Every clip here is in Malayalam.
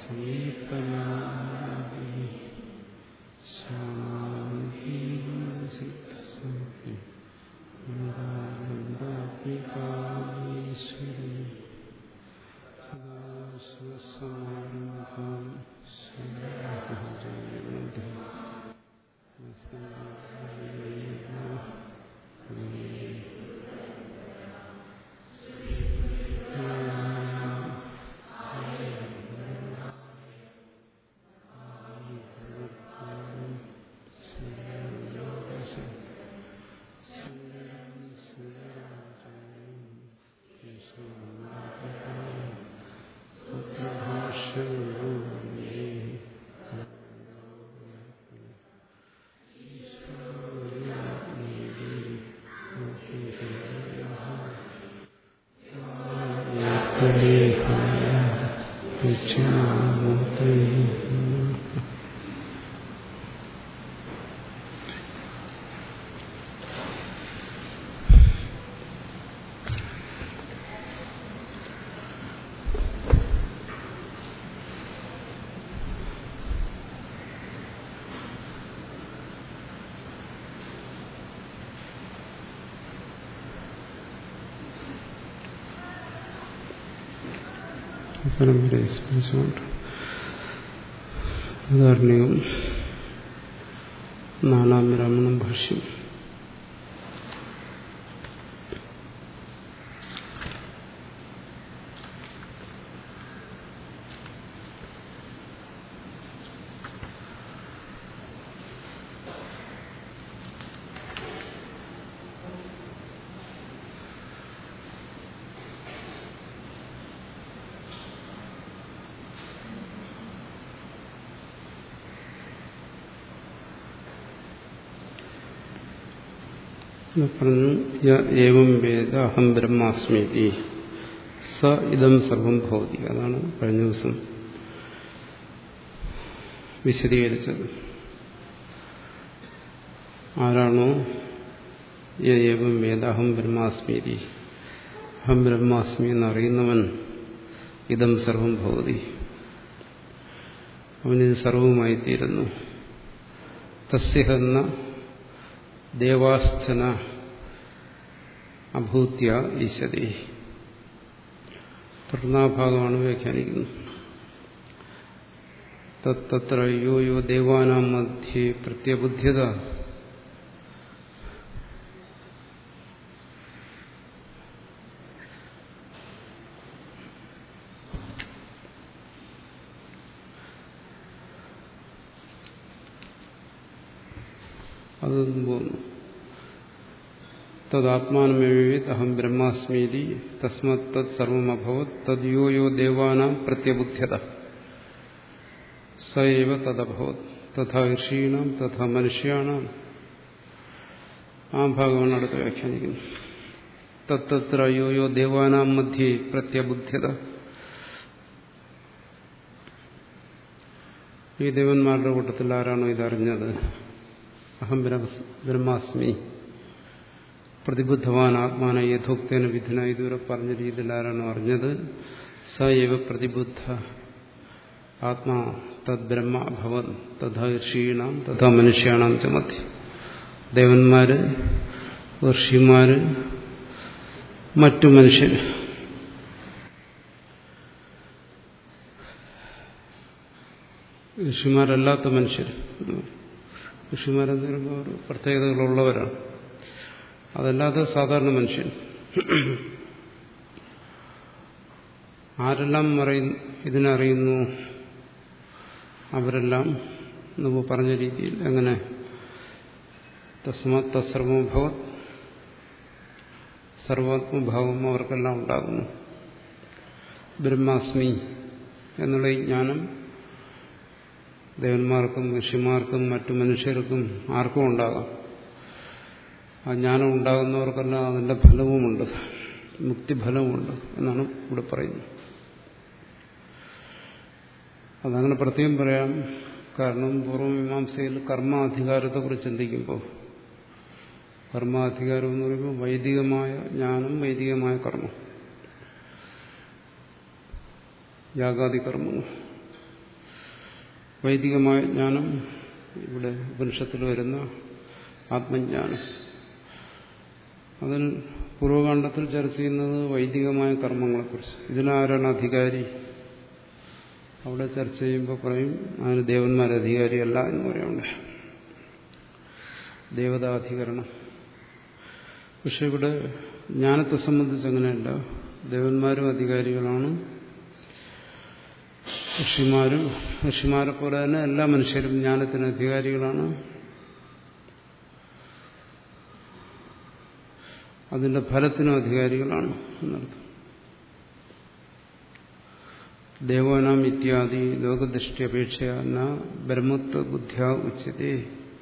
സങ്കീർത്തനാദി ശാന്തി സിദ്ധസംഖ്യ ീശ്വരി സദാശിവസമാരംഭം പരമ്പരയെ സ്മരിച്ചുകൊണ്ട് ഉദാഹരണവും നാലാം ബ്രാഹ്മണം ഭാഷ്യം പറഞ്ഞു ഏവം വേദ അഹം ബ്രഹ്മാസ്മീതി സ ഇതം സർവം ഭവതി അതാണ് കഴിഞ്ഞ ദിവസം വിശദീകരിച്ചത് ആരാണോ ഏവം വേദ അഹം ബ്രഹ്മാസ്മീതി അഹം ബ്രഹ്മാസ്മി എന്നറിയുന്നവൻ ഇതം സർവം ഭവതി അവനിത് സർവവുമായി തീരുന്നു തസ്യഹെന്ന ദേവാസ്ഥന അഭൂത്യ ഈശതി തുടർന്നാഭാഗമാണ് വ്യാഖ്യാനിക്കുന്നത് തത്ര യോ യോ ദേവാനാം മധ്യേ പ്രത്യബുദ്ധ്യത അതൊന്നും പോകുന്നു തദാത്മാനമേവേത് അഹം ബ്രഹ്മാസ്മീതി തസ്മത് തത് സർവമഭവത് തദ് യോ യോ ദേവാനാം പ്രത്യബുദ്ധ്യത സൈവ തദഭവത് തഥാ ഋഷീണാം തഥാ മനുഷ്യാണാം ആ ഭാഗമാണ് അടുത്ത് വ്യാഖ്യാനിക്കുന്നത് തത്തത്ര യോ യോ ദേവാനാം മധ്യേ പ്രത്യബുദ്ധ്യത ഈ ദേവന്മാരുടെ കൂട്ടത്തിൽ ആരാണോ ഇതറിഞ്ഞത് അഹം ബ്രഹ്മാസ്മി പ്രതിബുദ്ധവാൻ ആത്മാന യഥോക്തേന വിധന ഇതുവരെ പറഞ്ഞ രീതിയിൽ ആരാണോ അറിഞ്ഞത് സ എവ പ്രതിബുദ്ധ ആത്മാ തദ് ബ്രഹ്മ അഭവൻ തഥാ ഋഷീണാം തഥാ മനുഷ്യാണാം ച മധ്യ ദേവന്മാര് ഋഷിമാര് മറ്റു മനുഷ്യർ ഋഷിമാരല്ലാത്ത മനുഷ്യർ ഋഷിമാരെന്ന് പറയുമ്പോൾ അവർ പ്രത്യേകതകളുള്ളവരാണ് അതല്ലാതെ സാധാരണ മനുഷ്യൻ ആരെല്ലാം അറിയുന്നു ഇതിനറിയുന്നു അവരെല്ലാം നമ്മൾ പറഞ്ഞ രീതിയിൽ എങ്ങനെ തസ്മാത് തസർവഭവത് സർവാത്മഭാവം അവർക്കെല്ലാം ഉണ്ടാകുന്നു ബ്രഹ്മാസ്മി എന്നുള്ള ഈ ജ്ഞാനം ദേവന്മാർക്കും ഋഷിമാർക്കും മറ്റു മനുഷ്യർക്കും ആർക്കും ഉണ്ടാകാം ആ ജ്ഞാനം ഉണ്ടാകുന്നവർക്കെല്ലാം അതിന്റെ ഫലവുമുണ്ട് മുക്തിഫലവുമുണ്ട് എന്നാണ് ഇവിടെ പറയുന്നത് അതങ്ങനെ പ്രത്യേകം പറയാം കാരണം പൂർവ്വമീമാംസയിൽ കർമാധികാരത്തെക്കുറിച്ച് ചിന്തിക്കുമ്പോൾ കർമാധികാരം എന്ന് പറയുമ്പോൾ വൈദികമായ ജ്ഞാനം വൈദികമായ കർമ്മം യാഗാദി കർമ്മങ്ങൾ വൈദികമായ ജ്ഞാനം ഇവിടെ ഉപനിഷത്തിൽ വരുന്ന ആത്മജ്ഞാനം അതിൽ പൂർവകാണ്ഡത്തിൽ ചർച്ച ചെയ്യുന്നത് വൈദികമായ കർമ്മങ്ങളെക്കുറിച്ച് ഇതിനാരാണ് അധികാരി അവിടെ ചർച്ച ചെയ്യുമ്പോൾ പറയും അതിന് ദേവന്മാർ അധികാരിയല്ല എന്ന് പറയുന്നുണ്ട് ദേവതാധികരണം പക്ഷെ ഇവിടെ ജ്ഞാനത്തെ സംബന്ധിച്ച് അങ്ങനെയല്ല ദേവന്മാരും അധികാരികളാണ് ഋഷിമാരും ഋഷിമാരെ പോലെ തന്നെ എല്ലാ മനുഷ്യരും ജ്ഞാനത്തിന് അധികാരികളാണ് അതിന്റെ ഫലത്തിനും അധികാരികളാണ് എന്നർത്ഥം ദേവാനാം ഇത്യാദി ലോകദൃഷ്ടി അപേക്ഷയ ന ബ്രഹ്മത്വ ബുദ്ധ്യ ഉച്ചതേ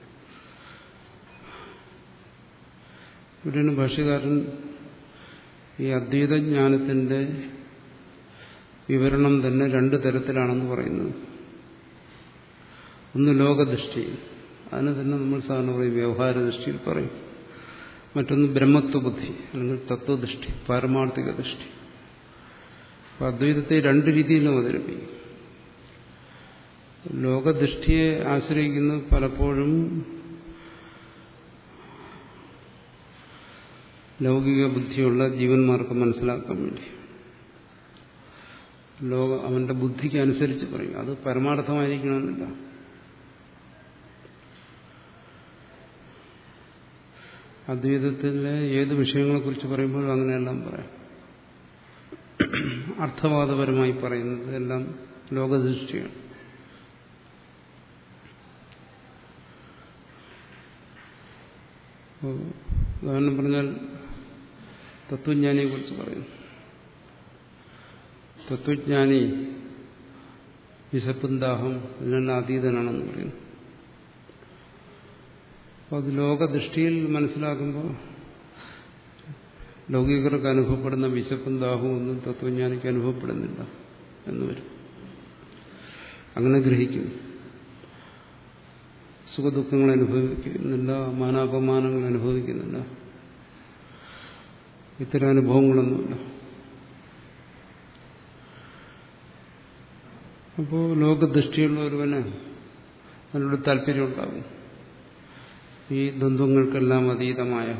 ഇവിടെയാണ് ഭാഷ്യകാരൻ ഈ അദ്വൈത ജ്ഞാനത്തിന്റെ വിവരണം തന്നെ രണ്ട് തരത്തിലാണെന്ന് പറയുന്നത് ഒന്ന് ലോകദൃഷ്ടിയിൽ അതിന് തന്നെ നമ്മൾ സാധാരണ പറയും വ്യവഹാര ദൃഷ്ടിയിൽ പറയും മറ്റൊന്ന് ബ്രഹ്മത്വ ബുദ്ധി അല്ലെങ്കിൽ തത്വദൃഷ്ടി പാരമാർത്ഥിക ദൃഷ്ടി അപ്പൊ അദ്വൈതത്തെ രണ്ട് രീതിയിലും അവതരിപ്പിക്കും ലോകദൃഷ്ടിയെ ആശ്രയിക്കുന്നത് പലപ്പോഴും ലൗകിക ബുദ്ധിയുള്ള ജീവന്മാർക്ക് മനസ്സിലാക്കാൻ വേണ്ടി ലോക അവന്റെ ബുദ്ധിക്ക് അനുസരിച്ച് പറയും അത് പരമാർത്ഥമായിരിക്കണമെന്നില്ല അദ്വൈതത്തിലെ ഏത് വിഷയങ്ങളെക്കുറിച്ച് പറയുമ്പോഴും അങ്ങനെയെല്ലാം പറയാം അർത്ഥവാദപരമായി പറയുന്നത് എല്ലാം ലോകദൃഷ്ടിയാണ് ഉദാഹരണം പറഞ്ഞാൽ തത്വജ്ഞാനിയെ കുറിച്ച് പറയുന്നു തത്വജ്ഞാനി വിശപ്പും ദാഹം ഇതിനെല്ലാം അതീതനാണെന്ന് പറയുന്നു അപ്പോൾ അത് ലോകദൃഷ്ടിയിൽ മനസ്സിലാക്കുമ്പോൾ ലൗകികർക്ക് അനുഭവപ്പെടുന്ന വിശപ്പും ദാഹവും ഒന്നും തത്വജ്ഞാനിക്ക് അനുഭവപ്പെടുന്നില്ല എന്ന് വരും അങ്ങനെ ഗ്രഹിക്കും സുഖദുഃഖങ്ങൾ അനുഭവിക്കുന്നില്ല മാനാപമാനങ്ങൾ അനുഭവിക്കുന്നില്ല ഇത്തരം അനുഭവങ്ങളൊന്നുമില്ല അപ്പോൾ ലോകദൃഷ്ടിയുള്ള ഒരുവന് അതിനോട് താല്പര്യമുണ്ടാകും ഈ ദ്വന്ദ്വങ്ങൾക്കെല്ലാം അതീതമായ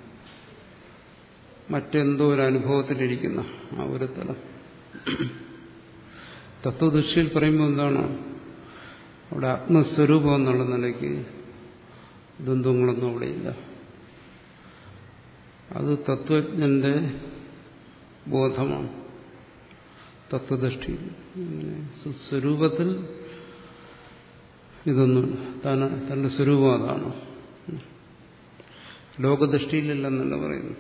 മറ്റെന്തോ ഒരു അനുഭവത്തിലിരിക്കുന്ന ആ ഒരു തലം തത്വദൃഷ്ടിയിൽ പറയുമ്പോൾ എന്താണ് അവിടെ ആത്മസ്വരൂപം എന്നുള്ള നിലയ്ക്ക് ദ്വന്ദ്വങ്ങളൊന്നും അവിടെയില്ല അത് തത്വജ്ഞന്റെ ബോധമാണ് തത്വദൃഷ്ടി സ്വരൂപത്തിൽ ഇതൊന്നും താൻ തന്റെ സ്വരൂപം അതാണ് ലോകദൃഷ്ടിയിലില്ലെന്നല്ല പറയുന്നു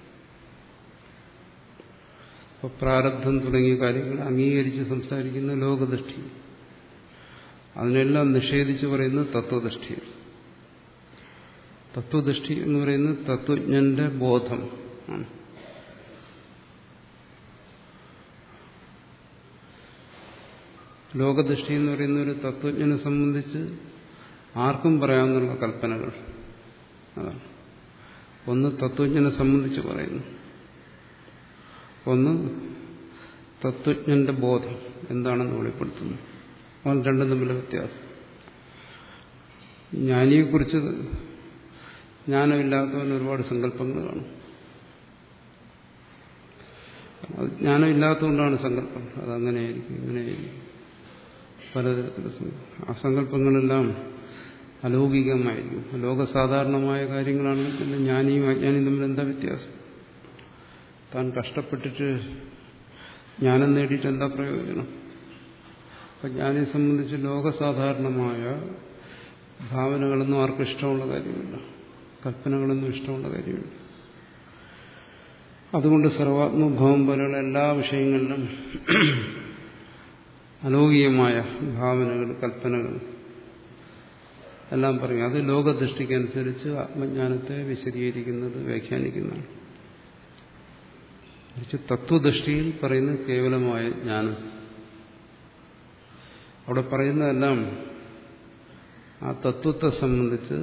ഇപ്പൊ പ്രാരബ്ധം തുടങ്ങിയ കാര്യങ്ങൾ അംഗീകരിച്ച് സംസാരിക്കുന്ന ലോകദൃഷ്ടി അതിനെല്ലാം നിഷേധിച്ച് പറയുന്നത് തത്വദൃഷ്ടി തത്വദൃഷ്ടി എന്ന് പറയുന്നത് തത്വജ്ഞന്റെ ബോധം ആണ് ലോകദൃഷ്ടി എന്ന് പറയുന്ന ഒരു തത്വജ്ഞനെ സംബന്ധിച്ച് ആർക്കും പറയാവുന്ന കൽപ്പനകൾ അതാണ് ഒന്ന് തത്വജ്ഞനെ സംബന്ധിച്ച് പറയുന്നു ഒന്ന് തത്വജ്ഞന്റെ ബോധം എന്താണെന്ന് വെളിപ്പെടുത്തുന്നു അവൻ രണ്ടും തമ്മിലെ വ്യത്യാസം ജ്ഞാനിയെക്കുറിച്ച് ജ്ഞാനമില്ലാത്തവന് ഒരുപാട് സങ്കല്പങ്ങൾ കാണും അത് ജ്ഞാനമില്ലാത്തതുകൊണ്ടാണ് സങ്കല്പം അതങ്ങനെയായിരിക്കും ഇങ്ങനെയായിരിക്കും പലതരത്തിലുള്ള ആ സങ്കല്പങ്ങളെല്ലാം അലൗകികമായിരിക്കും ലോകസാധാരണമായ കാര്യങ്ങളാണെങ്കിൽ പിന്നെ ജ്ഞാനിയും അജ്ഞാനിയും തമ്മിൽ എന്താ വ്യത്യാസം താൻ കഷ്ടപ്പെട്ടിട്ട് ജ്ഞാനം നേടിയിട്ട് എന്താ പ്രയോജനം അപ്പം ജ്ഞാനിയെ സംബന്ധിച്ച് ലോകസാധാരണമായ ഭാവനകളൊന്നും ആർക്കും ഇഷ്ടമുള്ള കാര്യമില്ല കൽപ്പനകളൊന്നും ഇഷ്ടമുള്ള കാര്യമില്ല അതുകൊണ്ട് സർവാത്മഭാവം പോലെയുള്ള എല്ലാ വിഷയങ്ങളിലും അലൗകികമായ ഭാവനകൾ കൽപ്പനകൾ എല്ലാം പറയും അത് ലോകദൃഷ്ടിക്കനുസരിച്ച് ആത്മജ്ഞാനത്തെ വിശദീകരിക്കുന്നത് വ്യാഖ്യാനിക്കുന്നതാണ് മറിച്ച് തത്വദൃഷ്ടിയിൽ പറയുന്നത് കേവലമായ ജ്ഞാനം അവിടെ പറയുന്നതെല്ലാം ആ തത്വത്തെ സംബന്ധിച്ച്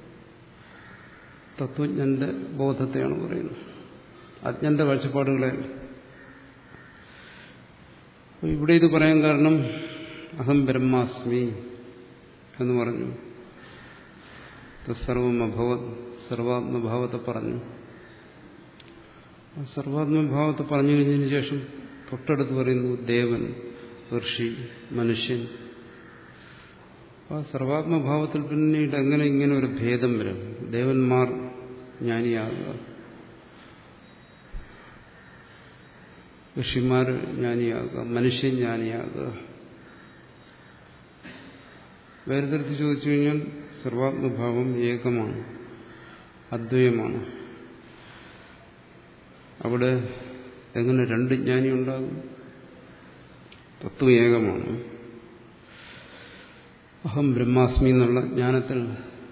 തത്വജ്ഞന്റെ ബോധത്തെയാണ് പറയുന്നത് അജ്ഞന്റെ കാഴ്ചപ്പാടുകളെ ഇവിടെ ഇത് പറയാൻ കാരണം അഹം ബ്രഹ്മാസ്മി എന്ന് പറഞ്ഞു സർവം അഭവത് സർവാത്മഭാവത്തെ പറഞ്ഞു ആ സർവാത്മഭാവത്തെ പറഞ്ഞു കഴിഞ്ഞതിന് ശേഷം തൊട്ടടുത്ത് പറയുന്നു ദേവൻ ഋഷി മനുഷ്യൻ ആ സർവാത്മഭാവത്തിൽ പിന്നീട് എങ്ങനെ ഇങ്ങനെ ഒരു ഭേദം വരും ദേവന്മാർ ജ്ഞാനിയാകുക ഋഷിമാർ ജ്ഞാനിയാകുക മനുഷ്യൻ ജ്ഞാനിയാകുക വേർതിരിച്ച് ചോദിച്ചു കഴിഞ്ഞാൽ സർവാത്മഭാവം ഏകമാണ് അദ്വയമാണ് അവിടെ എങ്ങനെ രണ്ട് ജ്ഞാനി ഉണ്ടാകും തത്വം ഏകമാണ് അഹം ബ്രഹ്മാസ്മി എന്നുള്ള ജ്ഞാനത്തിൽ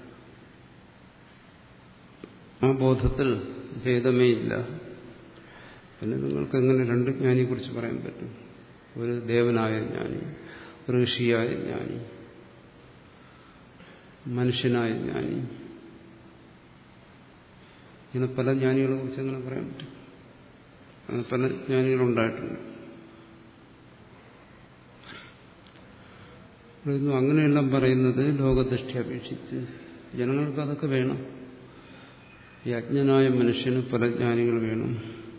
ആ ബോധത്തിൽ ഭേദമേ ഇല്ല പിന്നെ നിങ്ങൾക്ക് എങ്ങനെ രണ്ട് ജ്ഞാനിയെക്കുറിച്ച് പറയാൻ പറ്റും ഒരു ദേവനായ ജ്ഞാനി ഒരു ഋഷിയായ ജ്ഞാനി മനുഷ്യനായ ജ്ഞാനി ഇങ്ങനെ പല ജ്ഞാനികളെ കുറിച്ച് എങ്ങനെ പറയാൻ പറ്റും അങ്ങനെ പല ജ്ഞാനികളുണ്ടായിട്ടുണ്ട് പറയുന്നു അങ്ങനെയെല്ലാം പറയുന്നത് ലോകദൃഷ്ടി അപേക്ഷിച്ച് ജനങ്ങൾക്ക് അതൊക്കെ വേണം ഈ അജ്ഞനായ മനുഷ്യന് പല ജ്ഞാനികൾ വേണം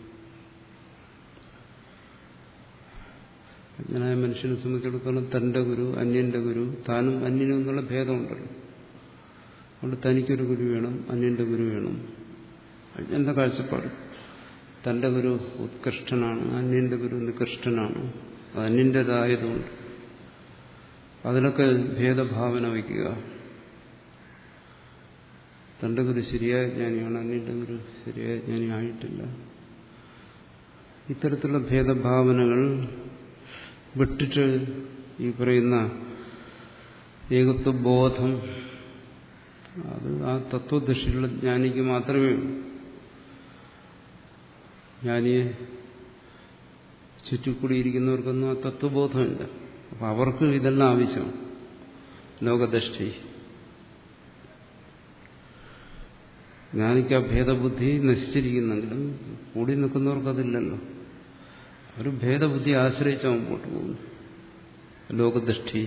അജ്ഞനായ മനുഷ്യനെ സംബന്ധിച്ചിടത്തോളം തന്റെ ഗുരു അന്യന്റെ ഗുരു താനും അന്യനും എന്നുള്ള ഭേദമുണ്ടല്ലോ അതുകൊണ്ട് തനിക്കൊരു ഗുരു വേണം അന്യന്റെ ഗുരു വേണം അജ്ഞന്റെ കാഴ്ചപ്പാട് തന്റെ ഗുരു ഉത്കൃഷ്ടനാണ് അന്യന്റെ ഗുരു നികൃഷ്ടനാണ് അത് അന്യന്റേതായതുകൊണ്ട് അതിലൊക്കെ ഭേദഭാവന വയ്ക്കുക തന്റെ ഗുരു ശരിയായ ജ്ഞാനിയാണ് അന്യന്റെ ഗുരു ശരിയായ ജ്ഞാനി ആയിട്ടില്ല ഇത്തരത്തിലുള്ള ഭേദഭാവനകൾ വിട്ടിട്ട് ഈ പറയുന്ന ഏകത്വബോധം അത് ആ തത്വദൃഷ്ടിയുള്ള ജ്ഞാനിക്ക് മാത്രമേ ഉള്ളൂ ജ്ഞാനിയെ ചുറ്റിക്കൂടിയിരിക്കുന്നവർക്കൊന്നും ആ തത്വബോധമില്ല അപ്പം അവർക്ക് ഇതെല്ലാം ആവശ്യമാണ് ലോകദൃഷ്ടി ജ്ഞാനിക്ക് ആ ഭേദബുദ്ധി നശിച്ചിരിക്കുന്നെങ്കിലും കൂടി നിൽക്കുന്നവർക്കതില്ലല്ലോ അവർ ഭേദബുദ്ധി ആശ്രയിച്ച മുമ്പോട്ട് പോകുന്നു ലോകദൃഷ്ടി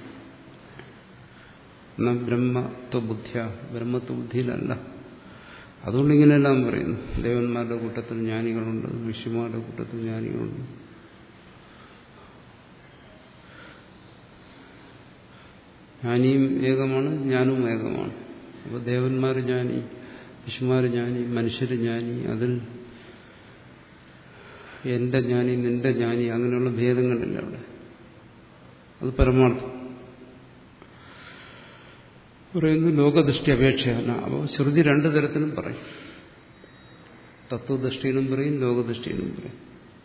എന്നാൽ ബ്രഹ്മത്വബുദ്ധിയ ബ്രഹ്മത്വബുദ്ധിയിലല്ല അതുകൊണ്ട് ഇങ്ങനെയെല്ലാം പറയുന്നു ദേവന്മാരുടെ കൂട്ടത്തിൽ ജ്ഞാനികളുണ്ട് ഋഷിമാരുടെ കൂട്ടത്തിൽ ജ്ഞാനികളുണ്ട് ജ്ഞാനിയും ഏകമാണ് ജ്ഞാനവും ഏകമാണ് അപ്പോൾ ദേവന്മാർ ജ്ഞാനി ഋഷിമാർ ജ്ഞാനി മനുഷ്യർ ജ്ഞാനി അതിൽ എന്റെ ജ്ഞാനി നിന്റെ ജ്ഞാനി അങ്ങനെയുള്ള ഭേദങ്ങളില്ല അവിടെ അത് പരമാർത്ഥം പറയുന്നു ലോകദൃഷ്ടി അപേക്ഷയാണ് അപ്പോൾ ശ്രുതി രണ്ടു തരത്തിലും പറയും തത്വദൃഷ്ടിയിലും പറയും ലോകദൃഷ്ടിയിലും പറയും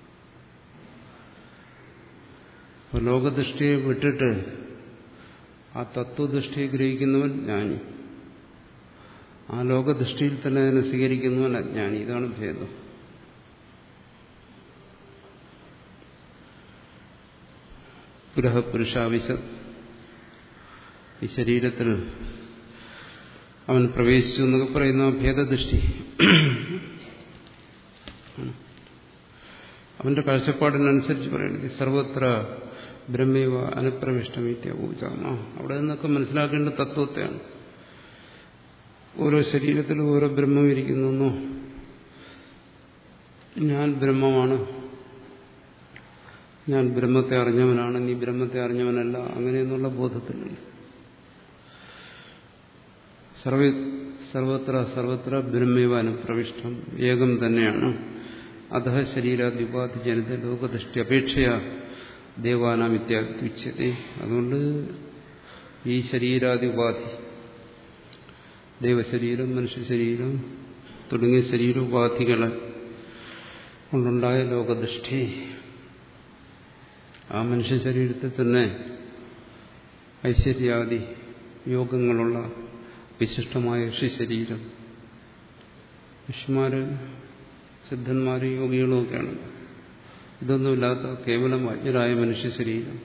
അപ്പോൾ ലോകദൃഷ്ടിയെ വിട്ടിട്ട് ആ തത്വദൃഷ്ടിയെ ഗ്രഹിക്കുന്നവൻ ജ്ഞാനി ആ ലോകദൃഷ്ടിയിൽ തന്നെ അതിനെ സ്വീകരിക്കുന്നവൻ അജ്ഞാനി ഇതാണ് ഭേദം പുരഹപുരുഷാവിശ ഈ ശരീരത്തിൽ അവൻ പ്രവേശിച്ചു എന്നൊക്കെ പറയുന്ന ഭേദദൃഷ്ടി അവന്റെ കാഴ്ചപ്പാടിനനുസരിച്ച് പറയുന്നത് സർവത്ര ബ്രഹ്മൈവ അനുപ്രവിഷ്ടമീത്യ ഊചാമ അവിടെ നിന്നൊക്കെ മനസ്സിലാക്കേണ്ട തത്വത്തെയാണ് ഓരോ ശരീരത്തിലും ഓരോ ബ്രഹ്മം ഇരിക്കുന്നു ഞാൻ ബ്രഹ്മമാണ് ഞാൻ ബ്രഹ്മത്തെ അറിഞ്ഞവനാണ് നീ ബ്രഹ്മത്തെ അറിഞ്ഞവനല്ല അങ്ങനെയെന്നുള്ള ബോധത്തിലല്ല സർവ സർവത്ര സർവത്ര ബ്രഹ്മൈവ അനുപ്രവിഷ്ടം ഏകം തന്നെയാണ് അധ ശരീരാദി ഉപാധി ജനിത ലോകദൃഷ്ടി അപേക്ഷയ ദേവാനാം ഇത്യാദ്യുച്യത അതുകൊണ്ട് ഈ ശരീരാദി ഉപാധി ദേവശരീരം മനുഷ്യശരീരം തുടങ്ങിയ ശരീരോപാധികളെ കൊണ്ടുണ്ടായ ലോകദൃഷ്ടി ആ മനുഷ്യ ശരീരത്തിൽ തന്നെ ഐശ്വര്യാദി യോഗങ്ങളുള്ള വിശിഷ്ടമായ ഋഷിശരീരം ഋഷിമാര് സിദ്ധന്മാര് യോഗികളും ഒക്കെയാണ് ഇതൊന്നുമില്ലാത്ത കേവലം അജ്ഞരായ മനുഷ്യ ശരീരം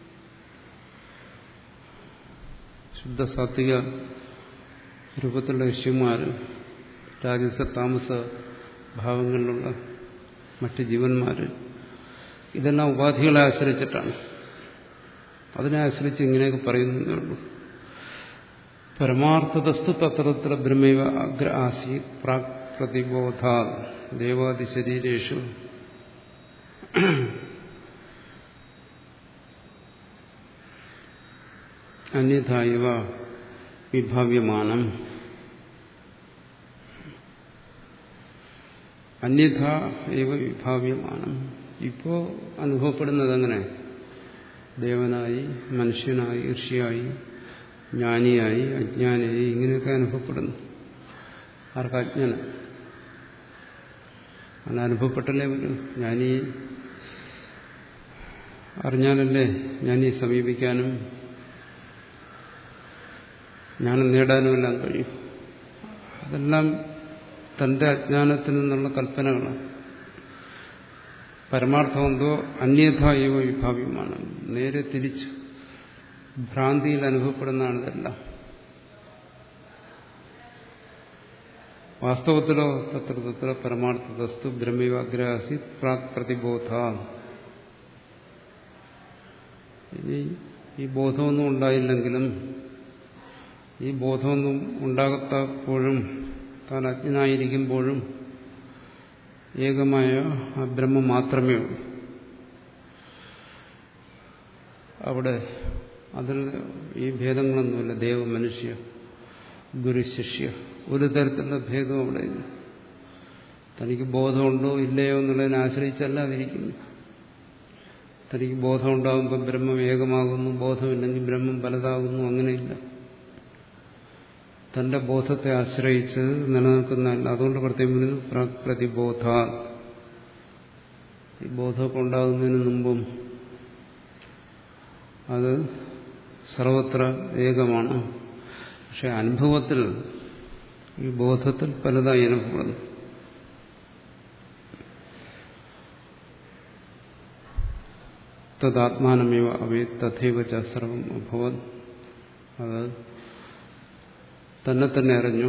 ശുദ്ധ സാത്വിക രൂപത്തിലുള്ള ഋഷിമാര് രാജസ താമസ ഭാവങ്ങളിലുള്ള മറ്റ് ജീവന്മാര് ഇതെല്ലാം ഉപാധികളെ ആശ്രയിച്ചിട്ടാണ് അതിനെ ആശ്രയിച്ച് ഇങ്ങനെയൊക്കെ പറയുന്നേ ഉള്ളൂ പരമാർത്ഥതസ്തു തത്ര ബ്രഹ്മൈവ അഗ്ര ആസീത് പ്രാക് പ്രതിബോധ ദേവാദിശരീരേഷു അന്യഥായവ വിഭാവ്യമാനം അന്യഥ ഏവ വിഭാവ്യമാനം ഇപ്പോ അനുഭവപ്പെടുന്നത് അങ്ങനെ ദേവനായി മനുഷ്യനായി ഋഷിയായി ജ്ഞാനിയായി അജ്ഞാനിയായി ഇങ്ങനെയൊക്കെ അനുഭവപ്പെടുന്നു ആർക്ക് അജ്ഞാനം അങ്ങനെ അനുഭവപ്പെട്ടല്ലേ വരൂ ജ്ഞാനി അറിഞ്ഞാലല്ലേ ജ്ഞാനി സമീപിക്കാനും ജ്ഞാനം നേടാനുമെല്ലാം കഴിയും അതെല്ലാം തന്റെ അജ്ഞാനത്തിൽ നിന്നുള്ള കൽപ്പനകളാണ് പരമാർത്ഥം എന്തോ അന്യഥായവ വിഭാവ്യമാണ് നേരെ തിരിച്ചു ഭ്രാന്തിയിൽ അനുഭവപ്പെടുന്നതാണ് ഇതെല്ലാം വാസ്തവത്തിലോ തത്ര തത്ര പരമാർത്ഥതസ്തു ബ്രഹ്മവാഗ്രാസി പ്രാക് പ്രതിബോധ ഇനി ഈ ബോധമൊന്നും ഉണ്ടായില്ലെങ്കിലും ഈ ബോധമൊന്നും ഉണ്ടാകത്തപ്പോഴും താൻ അജ്ഞനായിരിക്കുമ്പോഴും ഏകമായ ആ ബ്രഹ്മം മാത്രമേ ഉള്ളൂ അവിടെ അതിൽ ഈ ഭേദങ്ങളൊന്നുമില്ല ദേവ മനുഷ്യ ഗുരുശിഷ്യ ഒരു തരത്തിലുള്ള ഭേദവും അവിടെ ഇല്ല തനിക്ക് ബോധമുണ്ടോ ഇല്ലയോ എന്നുള്ളതിനെ ആശ്രയിച്ചല്ല അതിരിക്കുന്നു തനിക്ക് ബോധം ഉണ്ടാകുമ്പോൾ ബ്രഹ്മം ഏകമാകുന്നു ബോധമില്ലെങ്കിൽ ബ്രഹ്മം പലതാകുന്നു അങ്ങനെയില്ല തന്റെ ബോധത്തെ ആശ്രയിച്ച് നിലനിൽക്കുന്നതല്ല അതുകൊണ്ട് പ്രത്യേകം പ്രതിബോധ ഈ ബോധമൊക്കെ ഉണ്ടാകുന്നതിന് മുമ്പും അത് സർവത്ര ഏകമാണ് പക്ഷെ അനുഭവത്തിൽ ഈ ബോധത്തിൽ പലതായി അനുഭവപ്പെടുന്നു തദാത്മാനമേവ അവേ തഥൈവ ച സർവം അഭവത് അത് തന്നെ തന്നെ അറിഞ്ഞു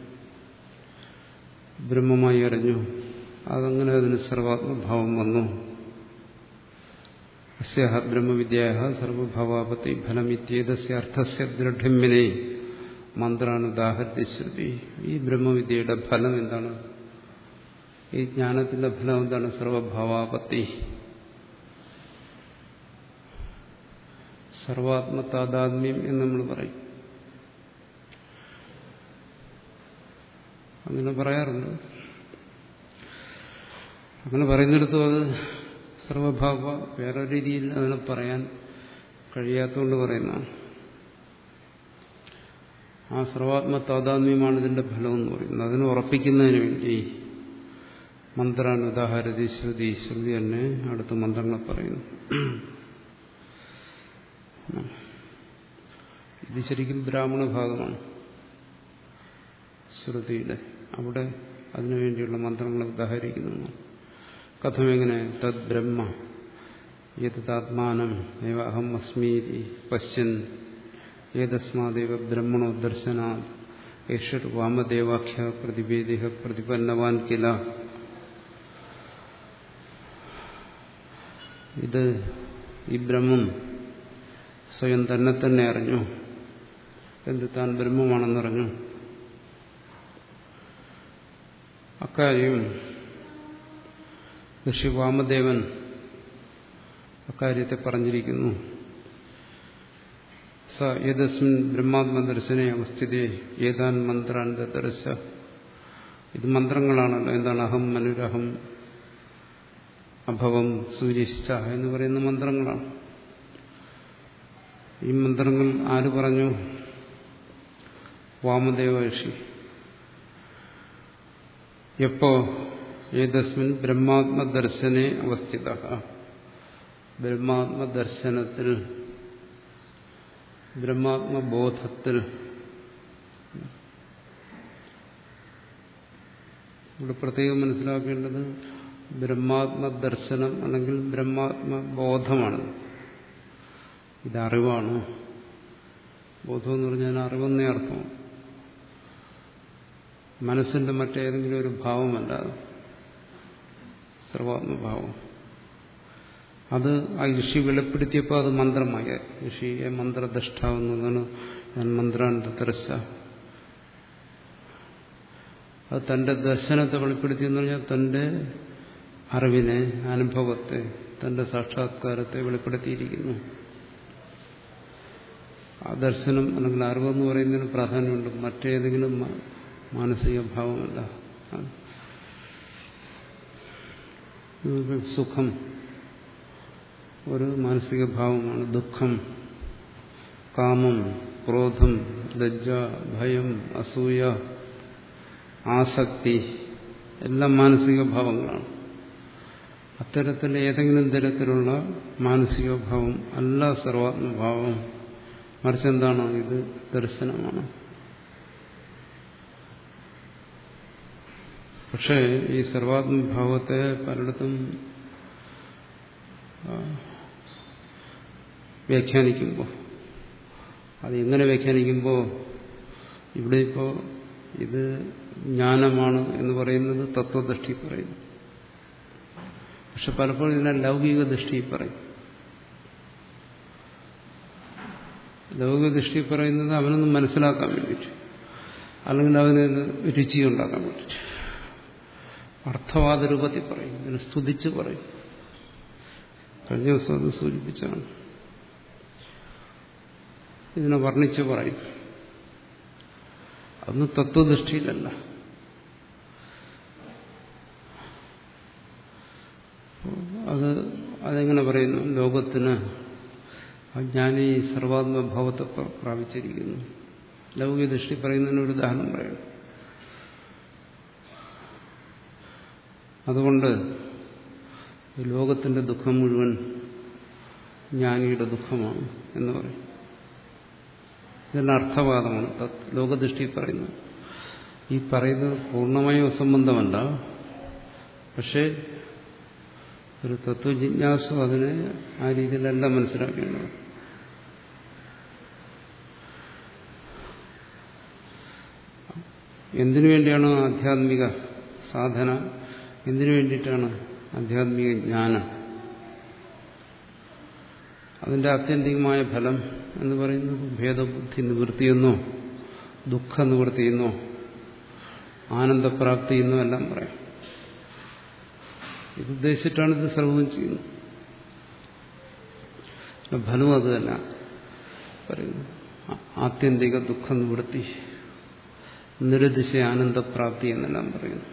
ബ്രഹ്മമായി അറിഞ്ഞു അതങ്ങനെ അതിന് സർവാത്മഭാവം വന്നു അസ്യാഹ ബ്രഹ്മവിദ്യായ സർവഭാവാപത്തി ഫലമിത്യേതസ്യ അർത്ഥസ്യ ദൃഢ്യമ്യനെ മന്ത്രാനുദാഹര്യ ശ്രുതി ഈ ബ്രഹ്മവിദ്യയുടെ ഫലം എന്താണ് ഈ ജ്ഞാനത്തിന്റെ ഫലം എന്താണ് സർവഭാവാപത്തി സർവാത്മതാതാത്മ്യം എന്ന് നമ്മൾ പറയും അങ്ങനെ പറയാറുണ്ട് അങ്ങനെ പറയുന്നിടത്തും അത് സർവഭാവ വേറെ രീതിയിൽ അതിനെ പറയാൻ കഴിയാത്തതുകൊണ്ട് പറയുന്നതാണ് ആ സർവാത്മ താതാത്മ്യമാണ് ഇതിന്റെ ഫലം എന്ന് പറയുന്നത് അതിനെ ഉറപ്പിക്കുന്നതിന് വേണ്ടി മന്ത്രാനുദാഹരതി ശ്രുതി ശ്രുതി തന്നെ അടുത്ത മന്ത്രങ്ങളെ പറയുന്നു ഇത് ശരിക്കും ബ്രാഹ്മണ ഭാഗമാണ് ശ്രുതിയുടെ അവിടെ അതിനുവേണ്ടിയുള്ള മന്ത്രങ്ങളെ ഉദാഹരിക്കുന്നു കഥം എങ്ങനെ തദ് ബ്രഹ്മ യഥാത്മാനം ഏവ അഹം അസ്മീതി പശ്യൻ ഏതസ്മാദേവ ബ്രഹ്മണോ ദർശനാത് യേഷർ വാമദേവാഖ്യ പ്രതിവേദിഹ പ്രതിപന്നവാൻ കില ഇത് ഈ ബ്രഹ്മം സ്വയം തന്നെ തന്നെ അറിഞ്ഞു എന്ത് താൻ ബ്രഹ്മമാണെന്നറിഞ്ഞു അക്കാര്യം ഋഷി വാമദേവൻ അക്കാര്യത്തെ പറഞ്ഞിരിക്കുന്നു സ ഏതസ്മിൻ ബ്രഹ്മാത്മദർശനെ അവസ്ഥിതി ഏതാൻ മന്ത്രാൻ ദർശ ഇത് മന്ത്രങ്ങളാണല്ലോ എന്താണ് അഹം മനുരഹം അഭവം സൂര്യശ്ച എന്ന് പറയുന്ന മന്ത്രങ്ങളാണ് ഈ മന്ത്രങ്ങൾ ആര് പറഞ്ഞു വാമദേവ ഋഷി എപ്പോ ഏതസ്മിൻ ബ്രഹ്മാത്മദർശനെ അവസ്ഥിത ബ്രഹ്മാത്മദർശനത്തിൽ ബ്രഹ്മാത്മബോധത്തിൽ ഇവിടെ പ്രത്യേകം മനസ്സിലാക്കേണ്ടത് ബ്രഹ്മാത്മദർശനം അല്ലെങ്കിൽ ബ്രഹ്മാത്മബോധമാണ് ഇതറിവാണ് ബോധം എന്ന് പറഞ്ഞാൽ അറിവെന്നേ അർത്ഥം മനസ്സിന്റെ മറ്റേതെങ്കിലും ഒരു ഭാവമല്ല സർവാത്മഭാവം അത് ആ ഋഷി വെളിപ്പെടുത്തിയപ്പോൾ അത് മന്ത്രമായി ഋഷിയെ മന്ത്രദഷ്ടാവുന്നതാണ് മന്ത്രാൻ തത്രശ അത് തന്റെ ദർശനത്തെ വെളിപ്പെടുത്തി എന്ന് പറഞ്ഞാൽ തന്റെ അറിവിനെ അനുഭവത്തെ തന്റെ സാക്ഷാത്കാരത്തെ വെളിപ്പെടുത്തിയിരിക്കുന്നു ആ ദർശനം അല്ലെങ്കിൽ അറിവെന്ന് പറയുന്നതിന് പ്രാധാന്യമുണ്ട് മറ്റേതെങ്കിലും മാനസിക ഭാവമല്ല സുഖം ഒരു മാനസിക ഭാവമാണ് ദുഃഖം കാമം ക്രോധം ലജ്ജ ഭയം അസൂയ ആസക്തി എല്ലാം മാനസിക ഭാവങ്ങളാണ് അത്തരത്തിൽ ഏതെങ്കിലും തരത്തിലുള്ള മാനസിക ഭാവം അല്ല സർവാത്മഭാവം മറിച്ച് എന്താണ് ഇത് ദർശനമാണ് പക്ഷേ ഈ സർവാത്മഭാവത്തെ പലയിടത്തും വ്യാഖ്യാനിക്കുമ്പോൾ അത് എങ്ങനെ വ്യാഖ്യാനിക്കുമ്പോൾ ഇവിടെ ഇപ്പോൾ ഇത് ജ്ഞാനമാണ് എന്ന് പറയുന്നത് തത്വദൃഷ്ടി പറയുന്നു പക്ഷെ പലപ്പോഴും ഇതിനെ ലൗകിക ദൃഷ്ടി പറയും ലൗകിക ദൃഷ്ടി പറയുന്നത് അവനൊന്നും മനസ്സിലാക്കാൻ വേണ്ടിയിട്ട് അല്ലെങ്കിൽ അവന് രുചി ഉണ്ടാക്കാൻ വേണ്ടിയിട്ട് അർത്ഥവാദ രൂപത്തിൽ പറയും ഇതിനെ സ്തുതിച്ച് പറയും കഴിഞ്ഞ ദിവസം അത് സൂചിപ്പിച്ചാണ് ഇതിനെ വർണ്ണിച്ച് പറയും അതൊന്നും തത്വദൃഷ്ടിയിലല്ല അത് അതെങ്ങനെ പറയുന്നു ലോകത്തിന് അജ്ഞാനി സർവാത്മഭാവത്തെ പ്രാപിച്ചിരിക്കുന്നു ലൗകിക ദൃഷ്ടി പറയുന്നതിന് ഒരു ഉദാഹരണം പറയണം അതുകൊണ്ട് ലോകത്തിന്റെ ദുഃഖം മുഴുവൻ ജ്ഞാനിയുടെ ദുഃഖമാണ് എന്ന് പറയും ഇതെല്ലാം അർത്ഥവാദമാണ് ലോകദൃഷ്ടി പറയുന്നത് ഈ പറയുന്നത് പൂർണ്ണമായും അസംബന്ധമല്ല പക്ഷേ ഒരു തത്വജിജ്ഞാസു അതിനെ ആ രീതിയിലല്ല മനസ്സിലാക്കേണ്ടത് എന്തിനു വേണ്ടിയാണ് ആധ്യാത്മിക സാധന എന്തിനു വേണ്ടിയിട്ടാണ് ആധ്യാത്മിക ജ്ഞാനം അതിന്റെ ആത്യന്തികമായ ഫലം എന്ന് പറയുന്നത് ഭേദബുദ്ധി നിവൃത്തിയെന്നോ ദുഃഖ നിവൃത്തിയെന്നോ ആനന്ദപ്രാപ്തിയെന്നോ എല്ലാം പറയാം ഇതുദ്ദേശിച്ചിട്ടാണ് ഇത് സർവവും ചെയ്യുന്നത് ഫലവും അത് തന്നെ പറയുന്നു ആത്യന്തിക ദുഃഖ നിവൃത്തി നിരതിശ ആനന്ദപ്രാപ്തി എന്നെല്ലാം പറയുന്നു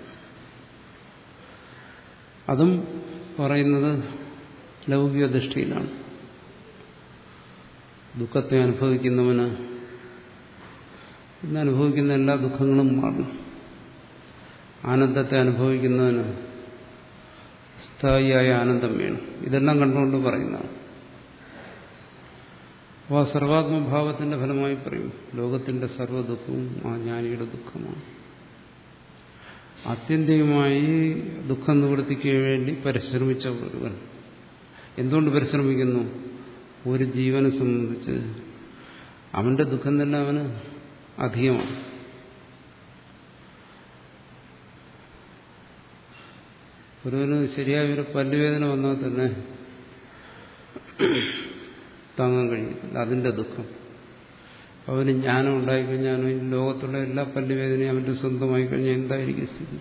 അതും പറയുന്നത് ലൗകിക ദൃഷ്ടിയിലാണ് ദുഃഖത്തെ അനുഭവിക്കുന്നവന് ഇന്ന് അനുഭവിക്കുന്ന എല്ലാ ദുഃഖങ്ങളും മാറും ആനന്ദത്തെ അനുഭവിക്കുന്നതിന് സ്ഥായിയായ ആനന്ദം വേണം ഇതെല്ലാം കണ്ടുകൊണ്ട് പറയുന്നതാണ് അപ്പോൾ ആ സർവാത്മഭാവത്തിന്റെ ഫലമായി പറയും ലോകത്തിന്റെ സർവ്വ ദുഃഖവും ആ ജ്ഞാനിയുടെ ദുഃഖമാണ് ആത്യന്തികമായി ദുഃഖം നിവൃത്തിക്ക് വേണ്ടി പരിശ്രമിച്ച ഒരുവൻ എന്തുകൊണ്ട് പരിശ്രമിക്കുന്നു ഒരു ജീവനെ സംബന്ധിച്ച് അവന്റെ ദുഃഖം തന്നെ അവന് അധികമാണ് ഒരുവന് ശരിയായ ഒരു പല്ലുവേദന വന്നാൽ തന്നെ താങ്ങാൻ കഴിയത്തില്ല അതിന്റെ ദുഃഖം അവന് ജ്ഞാനം ഉണ്ടായിക്കഴിഞ്ഞാൽ ഈ ലോകത്തുള്ള എല്ലാ പല്ലുവേദനയും അവന്റെ സ്വന്തമായി കഴിഞ്ഞാൽ എന്തായിരിക്കും സ്ഥിതി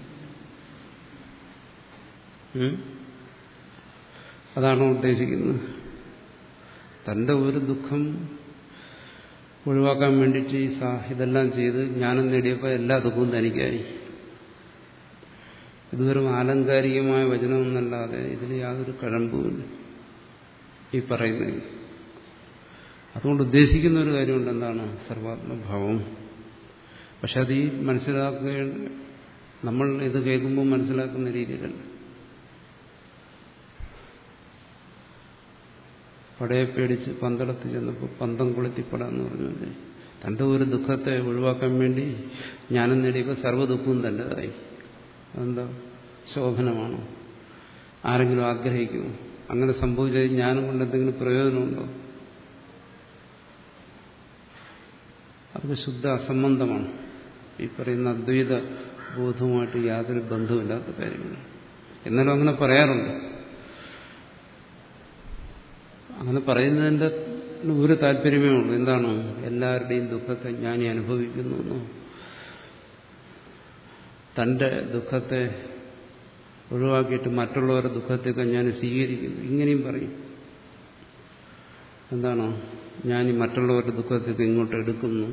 അതാണോ ഉദ്ദേശിക്കുന്നത് തന്റെ ഒരു ദുഃഖം ഒഴിവാക്കാൻ വേണ്ടിയിട്ട് ഈ സാ ഇതെല്ലാം ചെയ്ത് ജ്ഞാനം നേടിയപ്പോൾ എല്ലാ ദുഃഖവും തനിക്കായി ഇതുവരും ആലങ്കാരികമായ വചനമൊന്നല്ലാതെ ഇതിൽ യാതൊരു കഴമ്പുമില്ല ഈ പറയുന്നതിൽ അതുകൊണ്ട് ഉദ്ദേശിക്കുന്ന ഒരു കാര്യമുണ്ട് എന്താണ് സർവാത്മഭാവം പക്ഷെ അത് ഈ മനസ്സിലാക്കുക നമ്മൾ ഇത് കേൾക്കുമ്പോൾ മനസ്സിലാക്കുന്ന രീതിയിലല്ല പടയെ പേടിച്ച് പന്തളത്ത് ചെന്നപ്പോൾ പന്തം കൊളുത്തിപ്പെടാന്ന് പറഞ്ഞല്ലേ തന്റെ ഒരു ദുഃഖത്തെ ഒഴിവാക്കാൻ വേണ്ടി ജ്ഞാനം നേടിയപ്പോൾ സർവ്വ ദുഃഖവും തൻ്റെതായി അതെന്താ ശോഭനമാണോ ആരെങ്കിലും ആഗ്രഹിക്കുമോ അങ്ങനെ സംഭവിച്ചത് ജ്ഞാനം കൊണ്ട് എന്തെങ്കിലും പ്രയോജനമുണ്ടോ അതൊക്കെ ശുദ്ധ അസംബന്ധമാണ് ഈ പറയുന്ന അദ്വൈത ബോധവുമായിട്ട് യാതൊരു ബന്ധമില്ലാത്ത കാര്യങ്ങൾ എന്നാലും അങ്ങനെ പറയാറുണ്ട് അങ്ങനെ പറയുന്നതിന്റെ ഒരു താല്പര്യമേ ഉള്ളൂ എന്താണ് എല്ലാവരുടെയും ദുഃഖത്തെ ജ്ഞാനി അനുഭവിക്കുന്നു എന്നോ തന്റെ ദുഃഖത്തെ ഒഴിവാക്കിയിട്ട് മറ്റുള്ളവരുടെ ദുഃഖത്തെയൊക്കെ ഞാൻ സ്വീകരിക്കുന്നു ഇങ്ങനെയും പറയും എന്താണോ ഞാൻ ഈ മറ്റുള്ളവരുടെ ദുഃഖത്തൊക്കെ ഇങ്ങോട്ട് എടുക്കുന്നു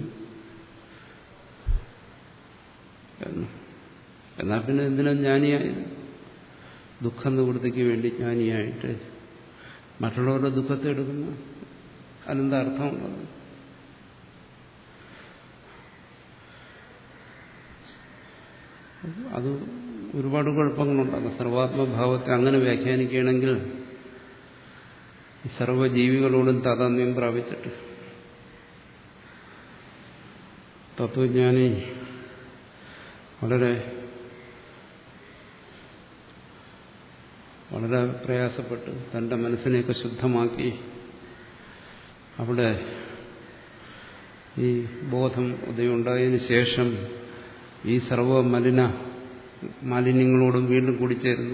എന്ന് എന്നാൽ പിന്നെ എന്തിനാ ജ്ഞാനിയായത് ദുഃഖ നിവൃത്തിക്ക് വേണ്ടി ജ്ഞാനിയായിട്ട് മറ്റുള്ളവരുടെ ദുഃഖത്തെ എടുക്കുന്നു അതിനെന്താ അർത്ഥമുള്ളത് അത് ഒരുപാട് കുഴപ്പങ്ങളുണ്ടാകും സർവാത്മഭാവത്തെ അങ്ങനെ വ്യാഖ്യാനിക്കുകയാണെങ്കിൽ സർവജീവികളോടും താതാത്മ്യം പ്രാപിച്ചിട്ട് തത്വജ്ഞാനി വളരെ വളരെ പ്രയാസപ്പെട്ട് തന്റെ മനസ്സിനെയൊക്കെ ശുദ്ധമാക്കി അവിടെ ഈ ബോധം ഉദയമുണ്ടായതിനു ശേഷം ഈ സർവ മലിന മാലിന്യങ്ങളോടും വീണ്ടും കൂടിച്ചേരുന്നു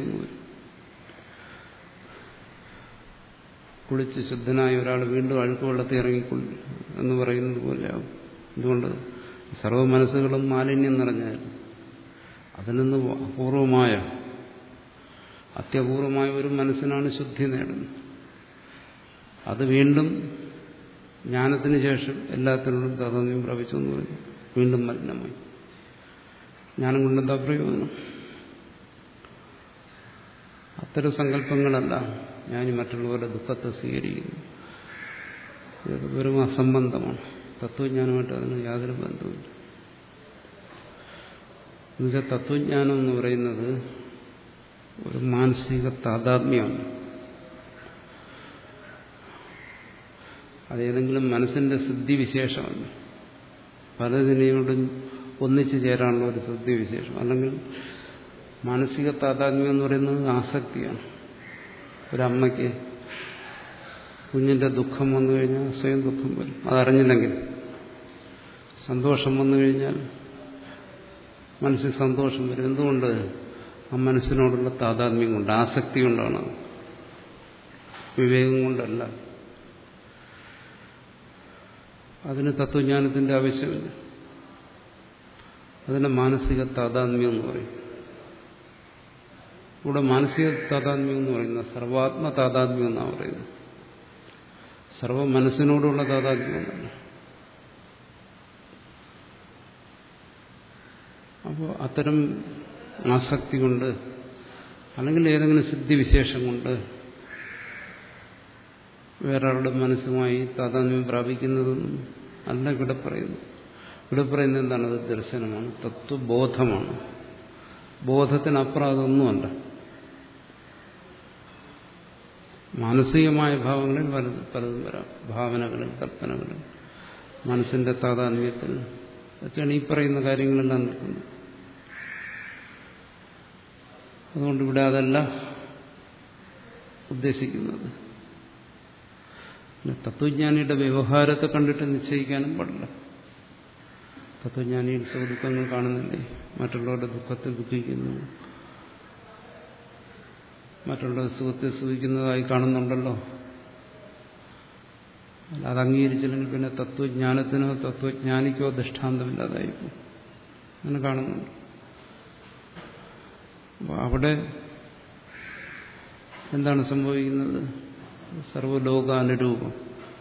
കുളിച്ച് ശുദ്ധനായ ഒരാൾ വീണ്ടും അഴുക്ക് വെള്ളത്തിൽ ഇറങ്ങിക്കൊണ്ട് എന്ന് പറയുന്നത് പോലെയാവും എന്തുകൊണ്ട് സർവ മനസ്സുകളും മാലിന്യം നിറഞ്ഞായിരുന്നു അതിൽ നിന്ന് അപൂർവമായ അത്യപൂർവമായ ഒരു മനസ്സിനാണ് ശുദ്ധി നേടുന്നത് അത് വീണ്ടും ജ്ഞാനത്തിന് ശേഷം എല്ലാത്തിനോടും താതാത്മ്യം പ്രാപിച്ചു എന്ന് പറഞ്ഞു വീണ്ടും മലിനമായി ജ്ഞാനം കൊണ്ടെന്താ പ്രയോജനം അത്തരം സങ്കല്പങ്ങളല്ല ഞാൻ മറ്റുള്ളവരുടെ ദുഃഖത്തെ സ്വീകരിക്കുന്നു ഇതൊക്കെ വെറും അസംബന്ധമാണ് തത്വജ്ഞാനമായിട്ട് അതിന് യാതൊരു ബന്ധവുമില്ല എന്നുവെച്ചാൽ തത്വജ്ഞാനം എന്ന് പറയുന്നത് ഒരു മാനസിക താതാത്മ്യമാണ് അതേതെങ്കിലും മനസ്സിന്റെ സിദ്ധിവിശേഷമല്ല പലതിനെയോടും ഒന്നിച്ചു ചേരാനുള്ള ഒരു സിദ്ധിവിശേഷം അല്ലെങ്കിൽ മാനസിക താതാത്മ്യം എന്ന് പറയുന്നത് ആസക്തിയാണ് ഒരമ്മയ്ക്ക് കുഞ്ഞിന്റെ ദുഃഖം വന്നു കഴിഞ്ഞാൽ സ്വയം ദുഃഖം വരും അതറിഞ്ഞില്ലെങ്കിൽ സന്തോഷം വന്നു കഴിഞ്ഞാൽ മനസ്സിൽ സന്തോഷം വരും എന്തുകൊണ്ട് ആ മനസ്സിനോടുള്ള താതാത്മ്യം കൊണ്ട് ആസക്തി കൊണ്ടാണ് വിവേകം കൊണ്ടല്ല അതിന് തത്വജ്ഞാനത്തിന്റെ ആവശ്യമില്ല അതിന് മാനസിക താതാത്മ്യം എന്ന് പറയും ഇവിടെ മാനസിക താതാത്മ്യം എന്ന് പറയുന്നത് സർവാത്മ താതാത്മ്യം എന്നാണ് പറയുന്നത് സർവ മനസ്സിനോടുള്ള താതാത്മ്യം എന്നല്ല അപ്പോൾ അത്തരം ആസക്തി കൊണ്ട് അല്ലെങ്കിൽ ഏതെങ്കിലും സിദ്ധിവിശേഷം കൊണ്ട് വേറൊരാളുടെ മനസ്സുമായി താതാത്മ്യം പ്രാപിക്കുന്നതൊന്നും അല്ല ഇവിടെ പറയുന്നു ഇവിടെ പറയുന്നത് എന്താണ് അത് ദർശനമാണ് തത്വബോധമാണ് ബോധത്തിനപ്പുറം അതൊന്നുമല്ല മാനസികമായ ഭാവങ്ങളിൽ പലതും പലതും വരാം ഭാവനകളിൽ കൽപ്പനകളിൽ മനസ്സിന്റെ താതാത്മ്യത്തിൽ ഒക്കെയാണ് ഈ പറയുന്ന കാര്യങ്ങളെല്ലാം നിൽക്കുന്നത് അതുകൊണ്ട് ഇവിടെ അതല്ല ഉദ്ദേശിക്കുന്നത് തത്വജ്ഞാനിയുടെ വ്യവഹാരത്തെ കണ്ടിട്ട് നിശ്ചയിക്കാനും പാടില്ല തത്വജ്ഞാനിയിൽ സുഖദുഃഖങ്ങൾ കാണുന്നില്ലേ മറ്റുള്ളവരുടെ ദുഃഖത്തിൽ ദുഃഖിക്കുന്നു മറ്റുള്ളവരുടെ സുഖത്തെ സുഖിക്കുന്നതായി കാണുന്നുണ്ടല്ലോ അത് അംഗീകരിച്ചില്ലെങ്കിൽ പിന്നെ തത്വജ്ഞാനത്തിനോ തത്വജ്ഞാനിക്കോ ദൃഷ്ടാന്തമില്ലാതായിരിക്കും അങ്ങനെ കാണുന്നുണ്ട് അവിടെ എന്താണ് സംഭവിക്കുന്നത് സർവലോകാനുരൂപം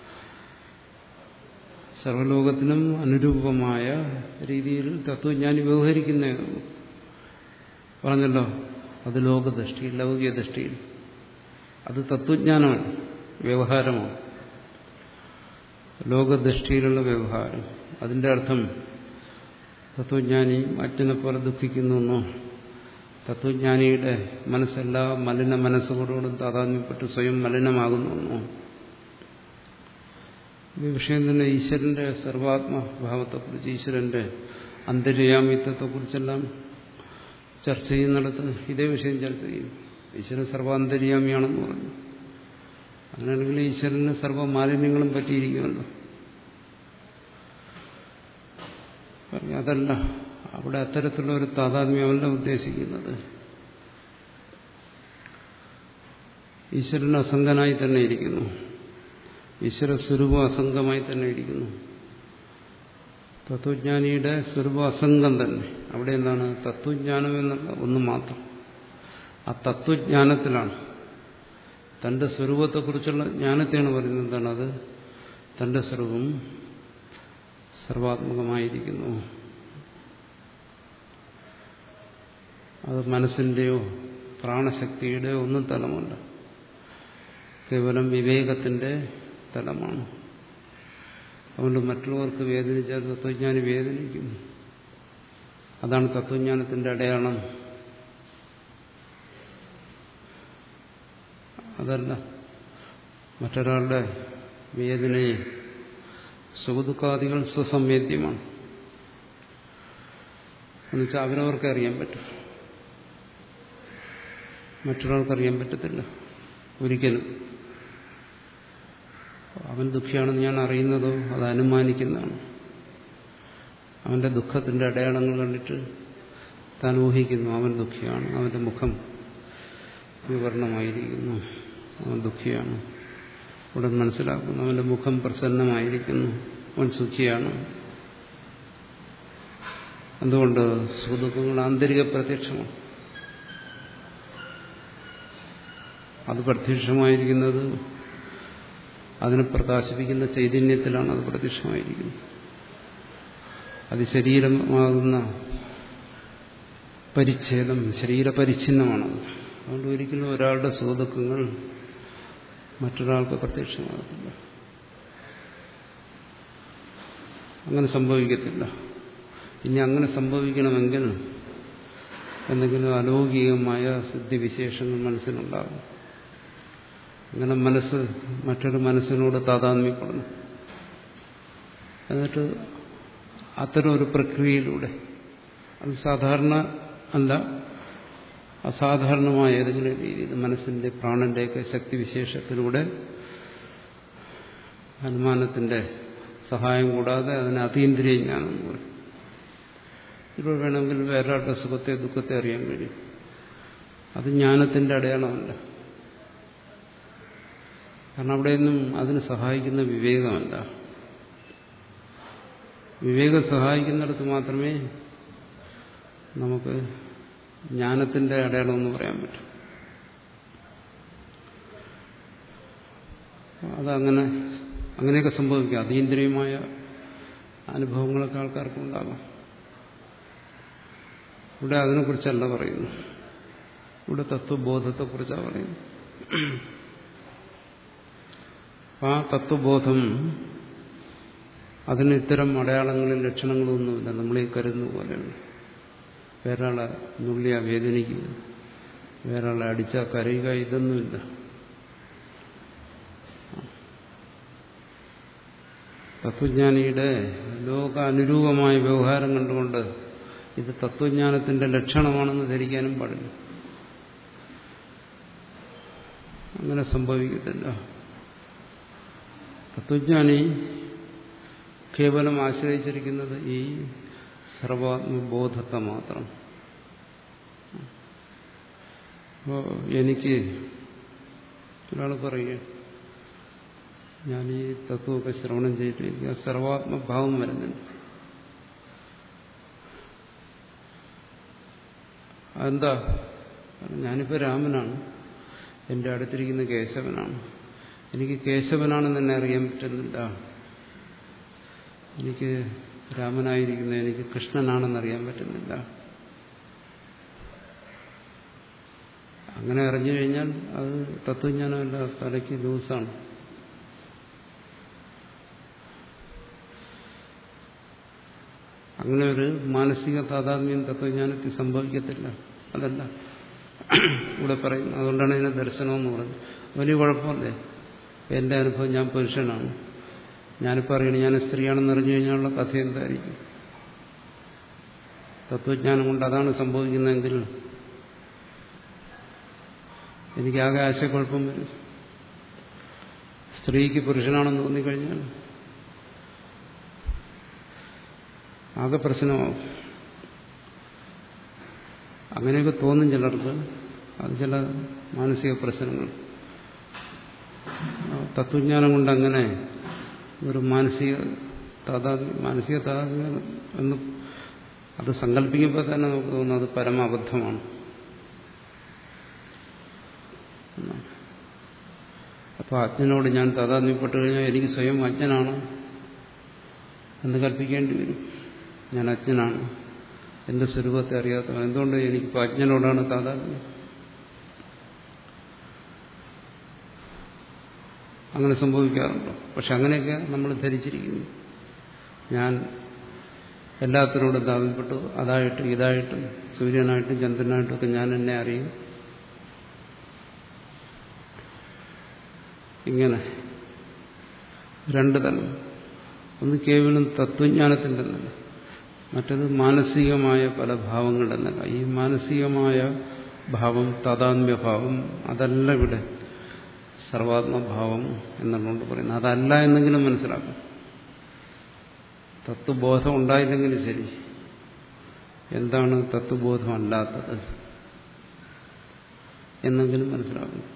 സർവലോകത്തിനും അനുരൂപമായ രീതിയിൽ തത്വജ്ഞാനി വ്യവഹരിക്കുന്നേ പറഞ്ഞല്ലോ അത് ലോകദൃഷ്ടിയിൽ ലൗകിക ദൃഷ്ടിയിൽ അത് തത്വജ്ഞാനമാണ് വ്യവഹാരമാണ് ലോകദൃഷ്ടിയിലുള്ള വ്യവഹാരം അതിന്റെ അർത്ഥം തത്വജ്ഞാനി അച്ഛനെ പോലെ ദുഃഖിക്കുന്നു തത്വജ്ഞാനിയുടെ മനസ്സെല്ലാ മലിന മനസ്സുകളോടും താതാത്മ്യപ്പെട്ട് സ്വയം മലിനമാകുന്നു ഈ വിഷയം തന്നെ ഈശ്വരന്റെ സർവാത്മഭാവത്തെക്കുറിച്ച് ഈശ്വരന്റെ അന്തര്യാമിത്വത്തെക്കുറിച്ചെല്ലാം ചർച്ച ചെയ്യുന്നിടത്ത് ഇതേ വിഷയം ചർച്ച ചെയ്യും ഈശ്വരൻ സർവാന്തര്യാമിയാണെന്ന് പറഞ്ഞു അങ്ങനെയാണെങ്കിൽ ഈശ്വരന് സർവ്വ മാലിന്യങ്ങളും പറ്റിയിരിക്കുമല്ലോ അതല്ല അവിടെ അത്തരത്തിലുള്ള ഒരു താതാത്മ്യമല്ല ഉദ്ദേശിക്കുന്നത് ഈശ്വരൻ അസംഗനായി തന്നെ ഇരിക്കുന്നു ഈശ്വര സ്വരൂപം അസംഗമായി തന്നെ ഇരിക്കുന്നു തത്വജ്ഞാനിയുടെ സ്വരൂപം അസംഗം തന്നെ അവിടെ എന്താണ് തത്വജ്ഞാനം എന്നുള്ള ഒന്ന് മാത്രം ആ തത്വജ്ഞാനത്തിലാണ് തന്റെ സ്വരൂപത്തെക്കുറിച്ചുള്ള ജ്ഞാനത്തെയാണ് പറയുന്നത് എന്താണ് അത് തന്റെ സ്വരൂപം സർവാത്മകമായിരിക്കുന്നു അത് മനസ്സിന്റെയോ പ്രാണശക്തിയുടെയോ ഒന്നും തലമല്ല കേവലം വിവേകത്തിന്റെ തലമാണ് അതുകൊണ്ട് മറ്റുള്ളവർക്ക് വേദനിച്ചാൽ തത്വജ്ഞാനി വേദനിക്കും അതാണ് തത്വജ്ഞാനത്തിന്റെ അടയാളം അതല്ല മറ്റൊരാളുടെ വേദനയെ സുഖദുഃഖാദികൾ സ്വസംവേദ്യമാണ് എന്നുവെച്ചാൽ അവരവർക്ക് അറിയാൻ പറ്റും മറ്റൊരാൾക്ക് അറിയാൻ പറ്റത്തില്ല ഒരിക്കലും അവൻ ദുഃഖിയാണെന്ന് ഞാൻ അറിയുന്നതോ അത് അനുമാനിക്കുന്നതാണ് അവന്റെ ദുഃഖത്തിന്റെ അടയാളങ്ങൾ കണ്ടിട്ട് താൻ ഊഹിക്കുന്നു അവൻ ദുഃഖിയാണ് അവന്റെ മുഖം വിവരണമായിരിക്കുന്നു അവൻ ദുഃഖിയാണ് ഉടൻ മനസ്സിലാക്കുന്നു അവന്റെ മുഖം പ്രസന്നമായിരിക്കുന്നു അവൻ സുഖിയാണ് എന്തുകൊണ്ട് സുഖദുഃഖങ്ങൾ ആന്തരിക പ്രത്യക്ഷമാണ് അത് പ്രത്യക്ഷമായിരിക്കുന്നത് അതിനെ പ്രകാശിപ്പിക്കുന്ന ചൈതന്യത്തിലാണ് അത് പ്രത്യക്ഷമായിരിക്കുന്നത് അത് ശരീരമാകുന്ന പരിച്ഛേദം ശരീരപരിച്ഛിന്നമാണത് അതുകൊണ്ട് ഒരിക്കലും ഒരാളുടെ സുഖദുഃഖങ്ങൾ മറ്റൊരാൾക്ക് പ്രത്യക്ഷമാകത്തില്ല അങ്ങനെ സംഭവിക്കത്തില്ല ഇനി അങ്ങനെ സംഭവിക്കണമെങ്കിൽ എന്തെങ്കിലും അലൗകികമായ സിദ്ധിവിശേഷങ്ങൾ മനസ്സിനുണ്ടാകും അങ്ങനെ മനസ്സ് മറ്റൊരു മനസ്സിനോട് താതാത്മ്യപ്പെടണം എന്നിട്ട് അത്തരം ഒരു പ്രക്രിയയിലൂടെ അത് സാധാരണ അല്ല അസാധാരണമായ ഏതെങ്കിലും രീതിയിൽ മനസ്സിന്റെ പ്രാണന്റെയൊക്കെ ശക്തിവിശേഷത്തിലൂടെ അനുമാനത്തിന്റെ സഹായം കൂടാതെ അതിന് അതീന്ദ്രിയ ജ്ഞാനം എന്ന് പറയും ഇപ്പോൾ വേണമെങ്കിൽ വേറൊരാളുടെ സുഖത്തെ ദുഃഖത്തെ അറിയാൻ കഴിയും അത് ജ്ഞാനത്തിന്റെ അടയാളമല്ല കാരണം അവിടെയൊന്നും അതിന് സഹായിക്കുന്ന വിവേകമല്ല വിവേകം സഹായിക്കുന്നിടത്ത് മാത്രമേ നമുക്ക് ജ്ഞാനത്തിന്റെ അടയാളം എന്ന് പറയാൻ പറ്റും അതങ്ങനെ അങ്ങനെയൊക്കെ സംഭവിക്കാം അതീന്ദ്രിയമായ അനുഭവങ്ങളൊക്കെ ആൾക്കാർക്കുണ്ടാകാം ഇവിടെ അതിനെക്കുറിച്ചല്ല പറയുന്നു ഇവിടെ തത്വബോധത്തെക്കുറിച്ചാണ് പറയുന്നത് ആ തത്വബോധം അതിന് ഇത്തരം അടയാളങ്ങളും ലക്ഷണങ്ങളും ഒന്നുമില്ല നമ്മളീ കരുതുന്ന പോലെയാണ് വേറൊരാളെ നുള്ളിയ വേദനിക്കുക വേറൊരാളെ അടിച്ചാൽ കരയുക ഇതൊന്നുമില്ല തത്വജ്ഞാനിയുടെ ലോക അനുരൂപമായ വ്യവഹാരം കണ്ടുകൊണ്ട് ഇത് തത്വജ്ഞാനത്തിന്റെ ലക്ഷണമാണെന്ന് ധരിക്കാനും പാടില്ല അങ്ങനെ സംഭവിക്കത്തില്ല തത്വജ്ഞാനി കേവലം ആശ്രയിച്ചിരിക്കുന്നത് ഈ സർവാത്മബോധത്തെ മാത്രം അപ്പോൾ എനിക്ക് ഒരാൾ പറയുക ഞാൻ ഈ തത്വമൊക്കെ ശ്രവണം ചെയ്തിട്ട് എനിക്ക് ആ സർവാത്മഭാവം വരുന്നുണ്ട് അതെന്താ ഞാനിപ്പോൾ രാമനാണ് എൻ്റെ അടുത്തിരിക്കുന്ന കേശവനാണ് എനിക്ക് കേശവനാണെന്ന് തന്നെ അറിയാൻ പറ്റുന്നില്ല എനിക്ക് രാമനായിരിക്കുന്ന എനിക്ക് കൃഷ്ണനാണെന്നറിയാൻ പറ്റുന്നില്ല അങ്ങനെ അറിഞ്ഞു കഴിഞ്ഞാൽ അത് തത്വജ്ഞാനമല്ല തലയ്ക്ക് ലൂസാണ് അങ്ങനെ ഒരു മാനസിക താതാത്മ്യം തത്വജ്ഞാനത്തിൽ സംഭവിക്കത്തില്ല അതല്ല ഇവിടെ പറയും അതുകൊണ്ടാണ് ഇതിനെ ദർശനമെന്ന് പറയുന്നത് വലിയ കുഴപ്പമല്ലേ എന്റെ അനുഭവം ഞാൻ പുരുഷനാണ് ഞാനിപ്പോൾ അറിയണം ഞാൻ സ്ത്രീയാണെന്ന് അറിഞ്ഞു കഴിഞ്ഞാലുള്ള കഥ എന്തായിരിക്കും തത്വജ്ഞാനം കൊണ്ട് അതാണ് സംഭവിക്കുന്നതെങ്കിൽ എനിക്കാകെ ആശയക്കുഴപ്പം വരും സ്ത്രീക്ക് പുരുഷനാണെന്ന് തോന്നിക്കഴിഞ്ഞാൽ ആകെ പ്രശ്നമാവും അങ്ങനെയൊക്കെ തോന്നും ചിലർക്ക് അത് ചില മാനസിക പ്രശ്നങ്ങൾ തത്വജ്ഞാനം കൊണ്ട് അങ്ങനെ ഒരു മാനസിക താതാത്മ്യം മാനസിക താതാത്മ്യം എന്ന് അത് സങ്കല്പിക്കുമ്പോൾ തന്നെ നമുക്ക് തോന്നുന്നു അത് പരമാബദ്ധമാണ് അപ്പോൾ അജ്ഞനോട് ഞാൻ താതാത്മ്യപ്പെട്ട് കഴിഞ്ഞാൽ എനിക്ക് സ്വയം അജ്ഞനാണ് എന്ന് കൽപ്പിക്കേണ്ടി വരും ഞാൻ അജ്ഞനാണ് എന്റെ സ്വരൂപത്തെ അറിയാത്തവൻ എന്തുകൊണ്ട് എനിക്കിപ്പോൾ അജ്ഞനോടാണ് താതാത്മ്യം അങ്ങനെ സംഭവിക്കാറുണ്ടോ പക്ഷെ അങ്ങനെയൊക്കെ നമ്മൾ ധരിച്ചിരിക്കുന്നു ഞാൻ എല്ലാത്തിനോടും താപപ്പെട്ടു അതായിട്ടും ഇതായിട്ടും സൂര്യനായിട്ടും ചന്ദ്രനായിട്ടും ഒക്കെ ഞാൻ എന്നെ അറിയും ഇങ്ങനെ രണ്ട് തലം ഒന്ന് കേവലം തത്വജ്ഞാനത്തിൻ്റെ നില മറ്റത് മാനസികമായ പല ഭാവങ്ങളുടെ നില ഈ മാനസികമായ ഭാവം താതാത്മ്യഭാവം അതല്ല ഇവിടെ സർവാത്മഭാവം എന്നുള്ളതുകൊണ്ട് പറയുന്നത് അതല്ല എന്നെങ്കിലും മനസ്സിലാക്കും തത്വബോധം ഉണ്ടായില്ലെങ്കിലും ശരി എന്താണ് തത്വബോധം അല്ലാത്തത് എന്നെങ്കിലും മനസ്സിലാക്കണം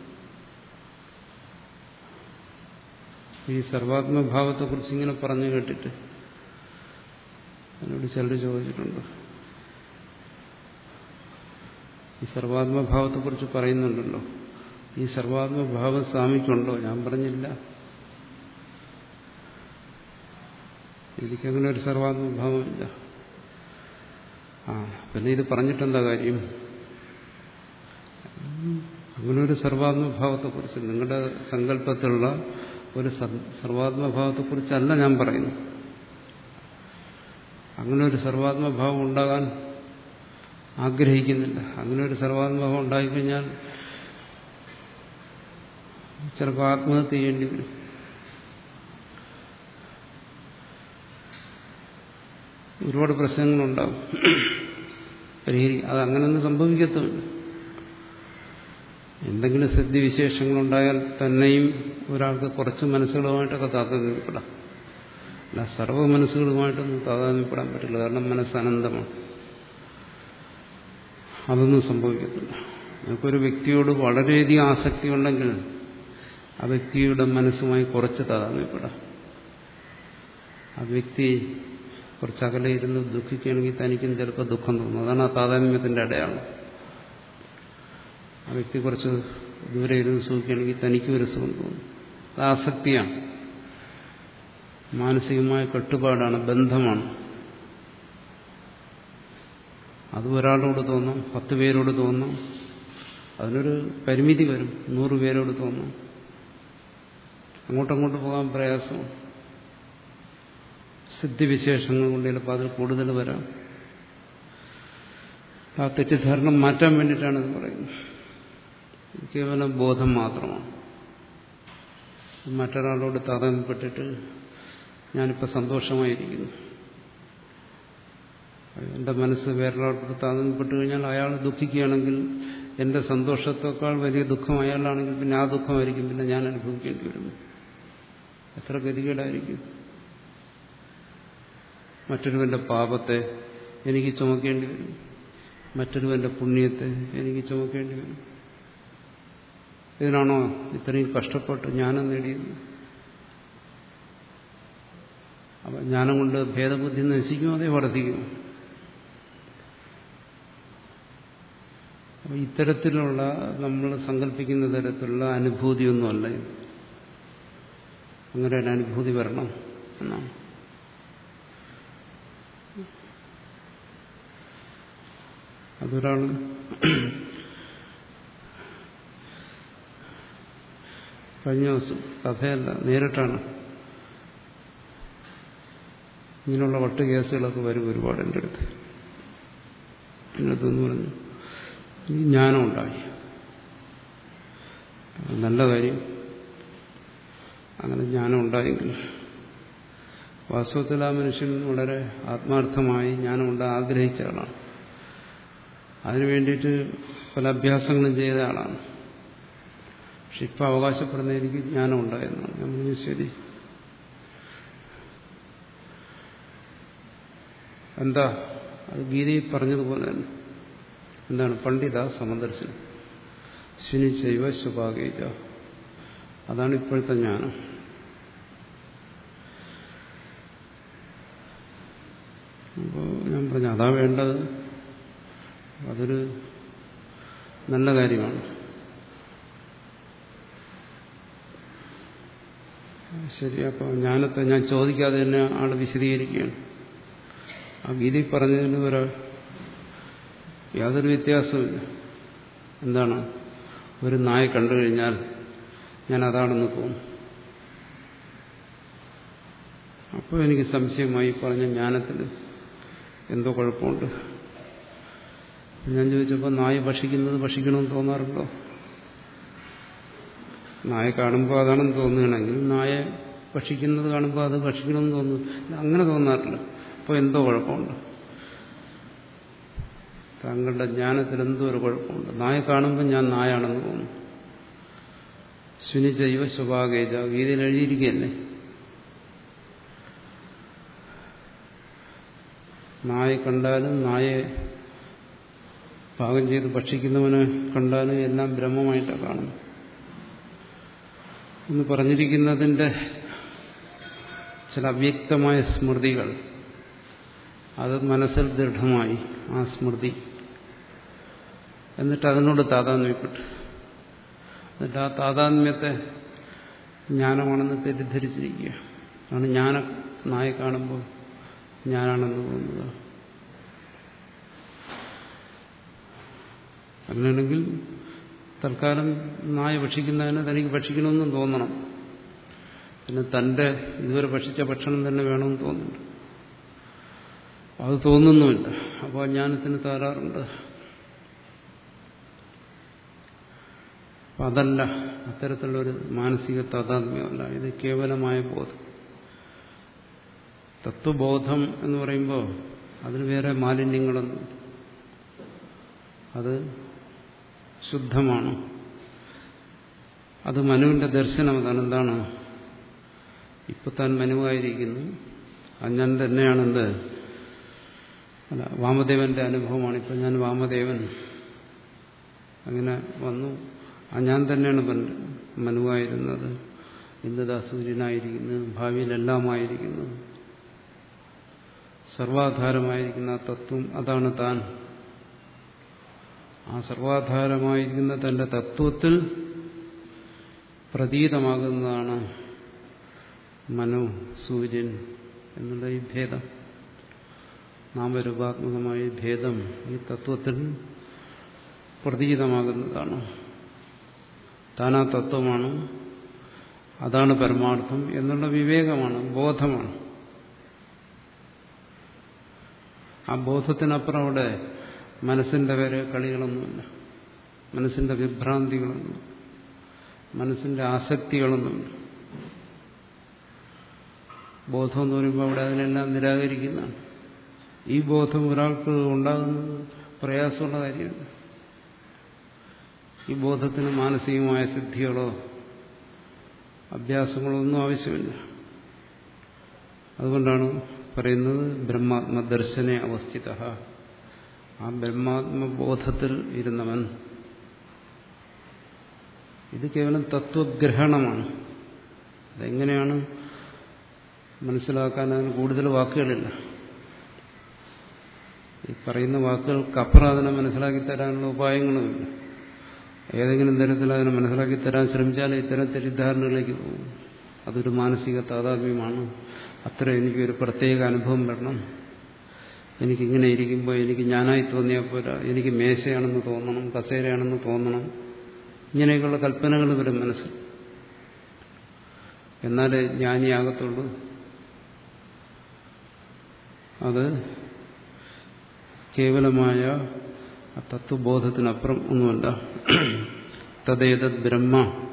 ഈ സർവാത്മഭാവത്തെക്കുറിച്ച് ഇങ്ങനെ പറഞ്ഞു കേട്ടിട്ട് എന്നോട് ചിലർ ചോദിച്ചിട്ടുണ്ട് ഈ സർവാത്മഭാവത്തെക്കുറിച്ച് പറയുന്നുണ്ടല്ലോ ഈ സർവാത്മഭാവം സ്വാമിക്കുണ്ടോ ഞാൻ പറഞ്ഞില്ല എനിക്കങ്ങനെ ഒരു സർവാത്മഭാവമില്ല ആ പിന്നെ ഇത് പറഞ്ഞിട്ടെന്താ കാര്യം അങ്ങനെ ഒരു സർവാത്മഭാവത്തെക്കുറിച്ച് നിങ്ങളുടെ സങ്കല്പത്തിലുള്ള ഒരു സർവാത്മഭാവത്തെക്കുറിച്ചല്ല ഞാൻ പറയുന്നു അങ്ങനെ ഒരു സർവാത്മഭാവം ഉണ്ടാകാൻ ആഗ്രഹിക്കുന്നില്ല അങ്ങനെ ഒരു സർവാത്മഭാവം ഉണ്ടായിക്കഴിഞ്ഞാൽ ചിലപ്പോൾ ആത്മഹത്യ ചെയ്യേണ്ടി വരും ഒരുപാട് പ്രശ്നങ്ങളുണ്ടാവും പരിഹരി അത് അങ്ങനെയൊന്നും സംഭവിക്കത്തുമില്ല എന്തെങ്കിലും സിദ്ധിവിശേഷങ്ങളുണ്ടായാൽ തന്നെയും ഒരാൾക്ക് കുറച്ച് മനസ്സുകളുമായിട്ടൊക്കെ താതാത്മ്യപ്പെടാം അല്ല സർവ്വ മനസ്സുകളുമായിട്ടൊന്നും താതാത്മ്യപ്പെടാൻ പറ്റില്ല കാരണം മനസ്സ് അനന്തമാണ് അതൊന്നും സംഭവിക്കത്തില്ല നമുക്കൊരു വ്യക്തിയോട് വളരെയധികം ആസക്തി ഉണ്ടെങ്കിൽ ആ വ്യക്തിയുടെ മനസ്സുമായി കുറച്ച് താതാത്മ്യപ്പെടാം ആ വ്യക്തി കുറച്ച് അകലെ ഇരുന്ന് ദുഃഖിക്കുകയാണെങ്കിൽ തനിക്കും ചിലപ്പോൾ ദുഃഖം തോന്നും അതാണ് ആ താതാത്മ്യത്തിന്റെ അടയാളം ആ വ്യക്തി കുറച്ച് ദൂരെ ഇരുന്ന് സുഖിക്കുകയാണെങ്കിൽ തനിക്കും ഒരു സുഖം തോന്നും അത് ആസക്തിയാണ് മാനസികമായ കെട്ടുപാടാണ് ബന്ധമാണ് അത് ഒരാളോട് തോന്നാം പത്ത് പേരോട് തോന്നാം അതിനൊരു പരിമിതി വരും നൂറ് പേരോട് തോന്നാം അങ്ങോട്ടങ്ങോട്ട് പോകാൻ പ്രയാസമാണ് സിദ്ധിവിശേഷങ്ങൾ കൊണ്ട് ചിലപ്പോൾ അതിൽ കൂടുതൽ വരാം ആ തെറ്റിദ്ധാരണം മാറ്റാൻ വേണ്ടിയിട്ടാണ് ഇത് പറയുന്നത് കേവലം ബോധം മാത്രമാണ് മറ്റൊരാളോട് താതാമ്യപ്പെട്ടിട്ട് ഞാനിപ്പോൾ സന്തോഷമായിരിക്കുന്നു എൻ്റെ മനസ്സ് വേറൊരാളോട് താതാമ്യപ്പെട്ട് കഴിഞ്ഞാൽ അയാൾ ദുഃഖിക്കുകയാണെങ്കിൽ എൻ്റെ സന്തോഷത്തേക്കാൾ വലിയ ദുഃഖം അയാളാണെങ്കിൽ പിന്നെ ആ ദുഃഖമായിരിക്കും പിന്നെ ഞാൻ അനുഭവിക്കേണ്ടി വരുന്നു എത്ര ഗതികേടായിരിക്കും മറ്റൊരുവന്റെ പാപത്തെ എനിക്ക് ചുമക്കേണ്ടി വരും മറ്റൊരുവന്റെ പുണ്യത്തെ എനിക്ക് ചുമക്കേണ്ടി വരും ഇതിനാണോ ഇത്രയും കഷ്ടപ്പെട്ട് ജ്ഞാനം നേടിയത് അപ്പം ജ്ഞാനം കൊണ്ട് ഭേദബുദ്ധി നശിക്കുമോ അതേ വർദ്ധിക്കുമോ അപ്പം ഇത്തരത്തിലുള്ള നമ്മൾ സങ്കല്പിക്കുന്ന തരത്തിലുള്ള അനുഭൂതിയൊന്നുമല്ല ഇത് അങ്ങനെ ഒരു അനുഭൂതി വരണം എന്നാണ് അതൊരാൾ കഴിഞ്ഞ ദിവസം കഥയല്ല നേരിട്ടാണ് ഇങ്ങനെയുള്ള വട്ട് കേസുകളൊക്കെ വരും ഒരുപാട് എൻ്റെ അടുത്ത് എൻ്റെ അടുത്തെന്ന് പറഞ്ഞു എനിക്ക് ജ്ഞാനം ഉണ്ടായി നല്ല കാര്യം അങ്ങനെ ജ്ഞാനം ഉണ്ടായെങ്കിൽ വാസ്തവത്തിൽ ആ മനുഷ്യൻ വളരെ ആത്മാർത്ഥമായി ജ്ഞാനം ഉണ്ടാകാൻ ആഗ്രഹിച്ച ആളാണ് അതിനു വേണ്ടിയിട്ട് പല അഭ്യാസങ്ങളും ചെയ്ത ആളാണ് പക്ഷെ ഇപ്പം അവകാശപ്പെടുന്ന എനിക്ക് ജ്ഞാനം ഉണ്ടായെന്നാണ് ഞാൻ പറഞ്ഞു ശരി എന്താ അത് ഗീതയിൽ പറഞ്ഞതുപോലെ തന്നെ എന്താണ് പണ്ഡിത സമദർശനം ശനി ചെയ്വ ശുഭാഗേജ അതാണ് ഇപ്പോഴത്തെ ജ്ഞാനം അപ്പോൾ ഞാൻ പറഞ്ഞു അതാ വേണ്ടത് അതൊരു നല്ല കാര്യമാണ് ശരി അപ്പോൾ ജ്ഞാനത്തെ ഞാൻ ചോദിക്കാതെ തന്നെ ആൾ വിശദീകരിക്കുകയാണ് ആ ഗീതി പറഞ്ഞതിന് ഒരു യാതൊരു വ്യത്യാസമില്ല എന്താണ് ഒരു നായ കണ്ടു കഴിഞ്ഞാൽ ഞാൻ അതാണെന്ന് തോന്നും അപ്പോൾ എനിക്ക് സംശയമായി പറഞ്ഞ ജ്ഞാനത്തിൽ എന്തോ കുഴപ്പമുണ്ട് ഞാൻ ചോദിച്ചപ്പോൾ നായ ഭക്ഷിക്കുന്നത് ഭക്ഷിക്കണമെന്ന് തോന്നാറുണ്ടോ നായ കാണുമ്പോൾ അതാണെന്ന് തോന്നുകയാണെങ്കിൽ നായ ഭക്ഷിക്കുന്നത് കാണുമ്പോൾ അത് ഭക്ഷിക്കണമെന്ന് തോന്നുന്നു അങ്ങനെ തോന്നാറില്ല അപ്പോൾ എന്തോ കുഴപ്പമുണ്ട് താങ്കളുടെ ജ്ഞാനത്തിൽ എന്തോ ഒരു കുഴപ്പമുണ്ട് നായ കാണുമ്പോൾ ഞാൻ നായാണെന്ന് തോന്നുന്നു ശുനിജൈവ ശുഭാഗേജ ഗീതയിൽ എഴുതിയിരിക്കുകയല്ലേ നായ കണ്ടാലും നായെ പാകം ചെയ്ത് ഭക്ഷിക്കുന്നവനെ കണ്ടാലും എല്ലാം ബ്രഹ്മമായിട്ടാണ് കാണുന്നത് എന്ന് പറഞ്ഞിരിക്കുന്നതിൻ്റെ ചില അവ്യക്തമായ സ്മൃതികൾ അത് മനസ്സിൽ ദൃഢമായി ആ സ്മൃതി എന്നിട്ട് അതിനോട് താതാത്മ്യപ്പെട്ടു എന്നിട്ട് ആ താതാത്മ്യത്തെ ജ്ഞാനമാണെന്ന് തെറ്റിദ്ധരിച്ചിരിക്കുക ആണ് ജ്ഞാന നായ കാണുമ്പോൾ ഞാനാണെന്ന് തോന്നുക അങ്ങനെയാണെങ്കിൽ തൽക്കാലം നായ ഭക്ഷിക്കുന്നതിന് തനിക്ക് ഭക്ഷിക്കണമെന്നും തോന്നണം പിന്നെ തന്റെ ഇതുവരെ ഭക്ഷിച്ച ഭക്ഷണം തന്നെ വേണമെന്ന് തോന്നുന്നുണ്ട് അത് തോന്നുന്നുമില്ല അപ്പോൾ ജ്ഞാനത്തിന് തകരാറുണ്ട് അപ്പം അതല്ല അത്തരത്തിലുള്ളൊരു മാനസിക താതാത്മ്യമല്ല ഇത് കേവലമായ ബോധം തത്വബോധം എന്ന് പറയുമ്പോൾ അതിന് വേറെ മാലിന്യങ്ങളൊന്നും അത് ശുദ്ധമാണ് അത് മനുവിന്റെ ദർശനം അതാണ് എന്താണ് ഇപ്പൊ താൻ മനുവായിരിക്കുന്നു അത് ഞാൻ തന്നെയാണെന്ത് അല്ല വാമദേവന്റെ അനുഭവമാണ് ഇപ്പൊ ഞാൻ വാമദേവൻ അങ്ങനെ വന്നു ആ ഞാൻ തന്നെയാണ് മനുവായിരുന്നത് ഇന്നതാ സൂര്യനായിരിക്കുന്നു ഭാവിയിലെല്ലാമായിരിക്കുന്നു സർവാധാരമായിരിക്കുന്ന ആ തത്വം അതാണ് താൻ ആ സർവാധാരമായിരിക്കുന്ന തന്റെ തത്വത്തിൽ പ്രതീതമാകുന്നതാണ് മനു സൂര്യൻ എന്നുള്ള ഈ ഭേദം നാമരൂപാത്മകമായ ഭേദം ഈ തത്വത്തിൽ പ്രതീതമാകുന്നതാണ് താനാ തത്വമാണ് അതാണ് പരമാർത്ഥം എന്നുള്ള വിവേകമാണ് ബോധമാണ് ആ ബോധത്തിനപ്പുറം അവിടെ മനസ്സിന്റെ വരെ കളികളൊന്നുമില്ല മനസ്സിന്റെ വിഭ്രാന്തികളൊന്നും മനസ്സിന്റെ ആസക്തികളൊന്നുമില്ല ബോധം എന്ന് പറയുമ്പോൾ അവിടെ അതിനെല്ലാം നിരാകരിക്കുന്നതാണ് ഈ ബോധം ഒരാൾക്ക് ഉണ്ടാകുന്നത് പ്രയാസമുള്ള കാര്യമല്ല ഈ ബോധത്തിന് മാനസികമായ സിദ്ധികളോ അഭ്യാസങ്ങളോ ഒന്നും ആവശ്യമില്ല അതുകൊണ്ടാണ് പറയുന്നത് ബ്രഹ്മാത്മദർശനെ അവസ്ഥിത ആ ബ്രഹ്മാത്മബോധത്തിൽ ഇരുന്നവൻ ഇത് കേവലം തത്വഗ്രഹണമാണ് അതെങ്ങനെയാണ് മനസ്സിലാക്കാൻ അതിന് കൂടുതൽ വാക്കുകളില്ല ഈ പറയുന്ന വാക്കുകൾക്കപ്പുറം അതിനെ മനസ്സിലാക്കി തരാനുള്ള ഉപായങ്ങളുമില്ല ഏതെങ്കിലും തരത്തിൽ അതിനെ മനസ്സിലാക്കി തരാൻ ശ്രമിച്ചാൽ ഇത്തരം തെറ്റിദ്ധാരണകളിലേക്ക് പോകും അതൊരു മാനസിക താതാത്മ്യമാണ് അത്ര എനിക്കൊരു പ്രത്യേക അനുഭവം വരണം എനിക്കിങ്ങനെ ഇരിക്കുമ്പോൾ എനിക്ക് ഞാനായി തോന്നിയാൽ പോരാ എനിക്ക് മേശയാണെന്ന് തോന്നണം കസേരയാണെന്ന് തോന്നണം ഇങ്ങനെയൊക്കെയുള്ള കൽപ്പനകൾ വരും മനസ്സിൽ എന്നാലേ ജ്ഞാനിയാകത്തുള്ളൂ അത് കേവലമായ തത്വബോധത്തിനപ്പുറം ഒന്നുമല്ല തദ്ദേതത് ബ്രഹ്മ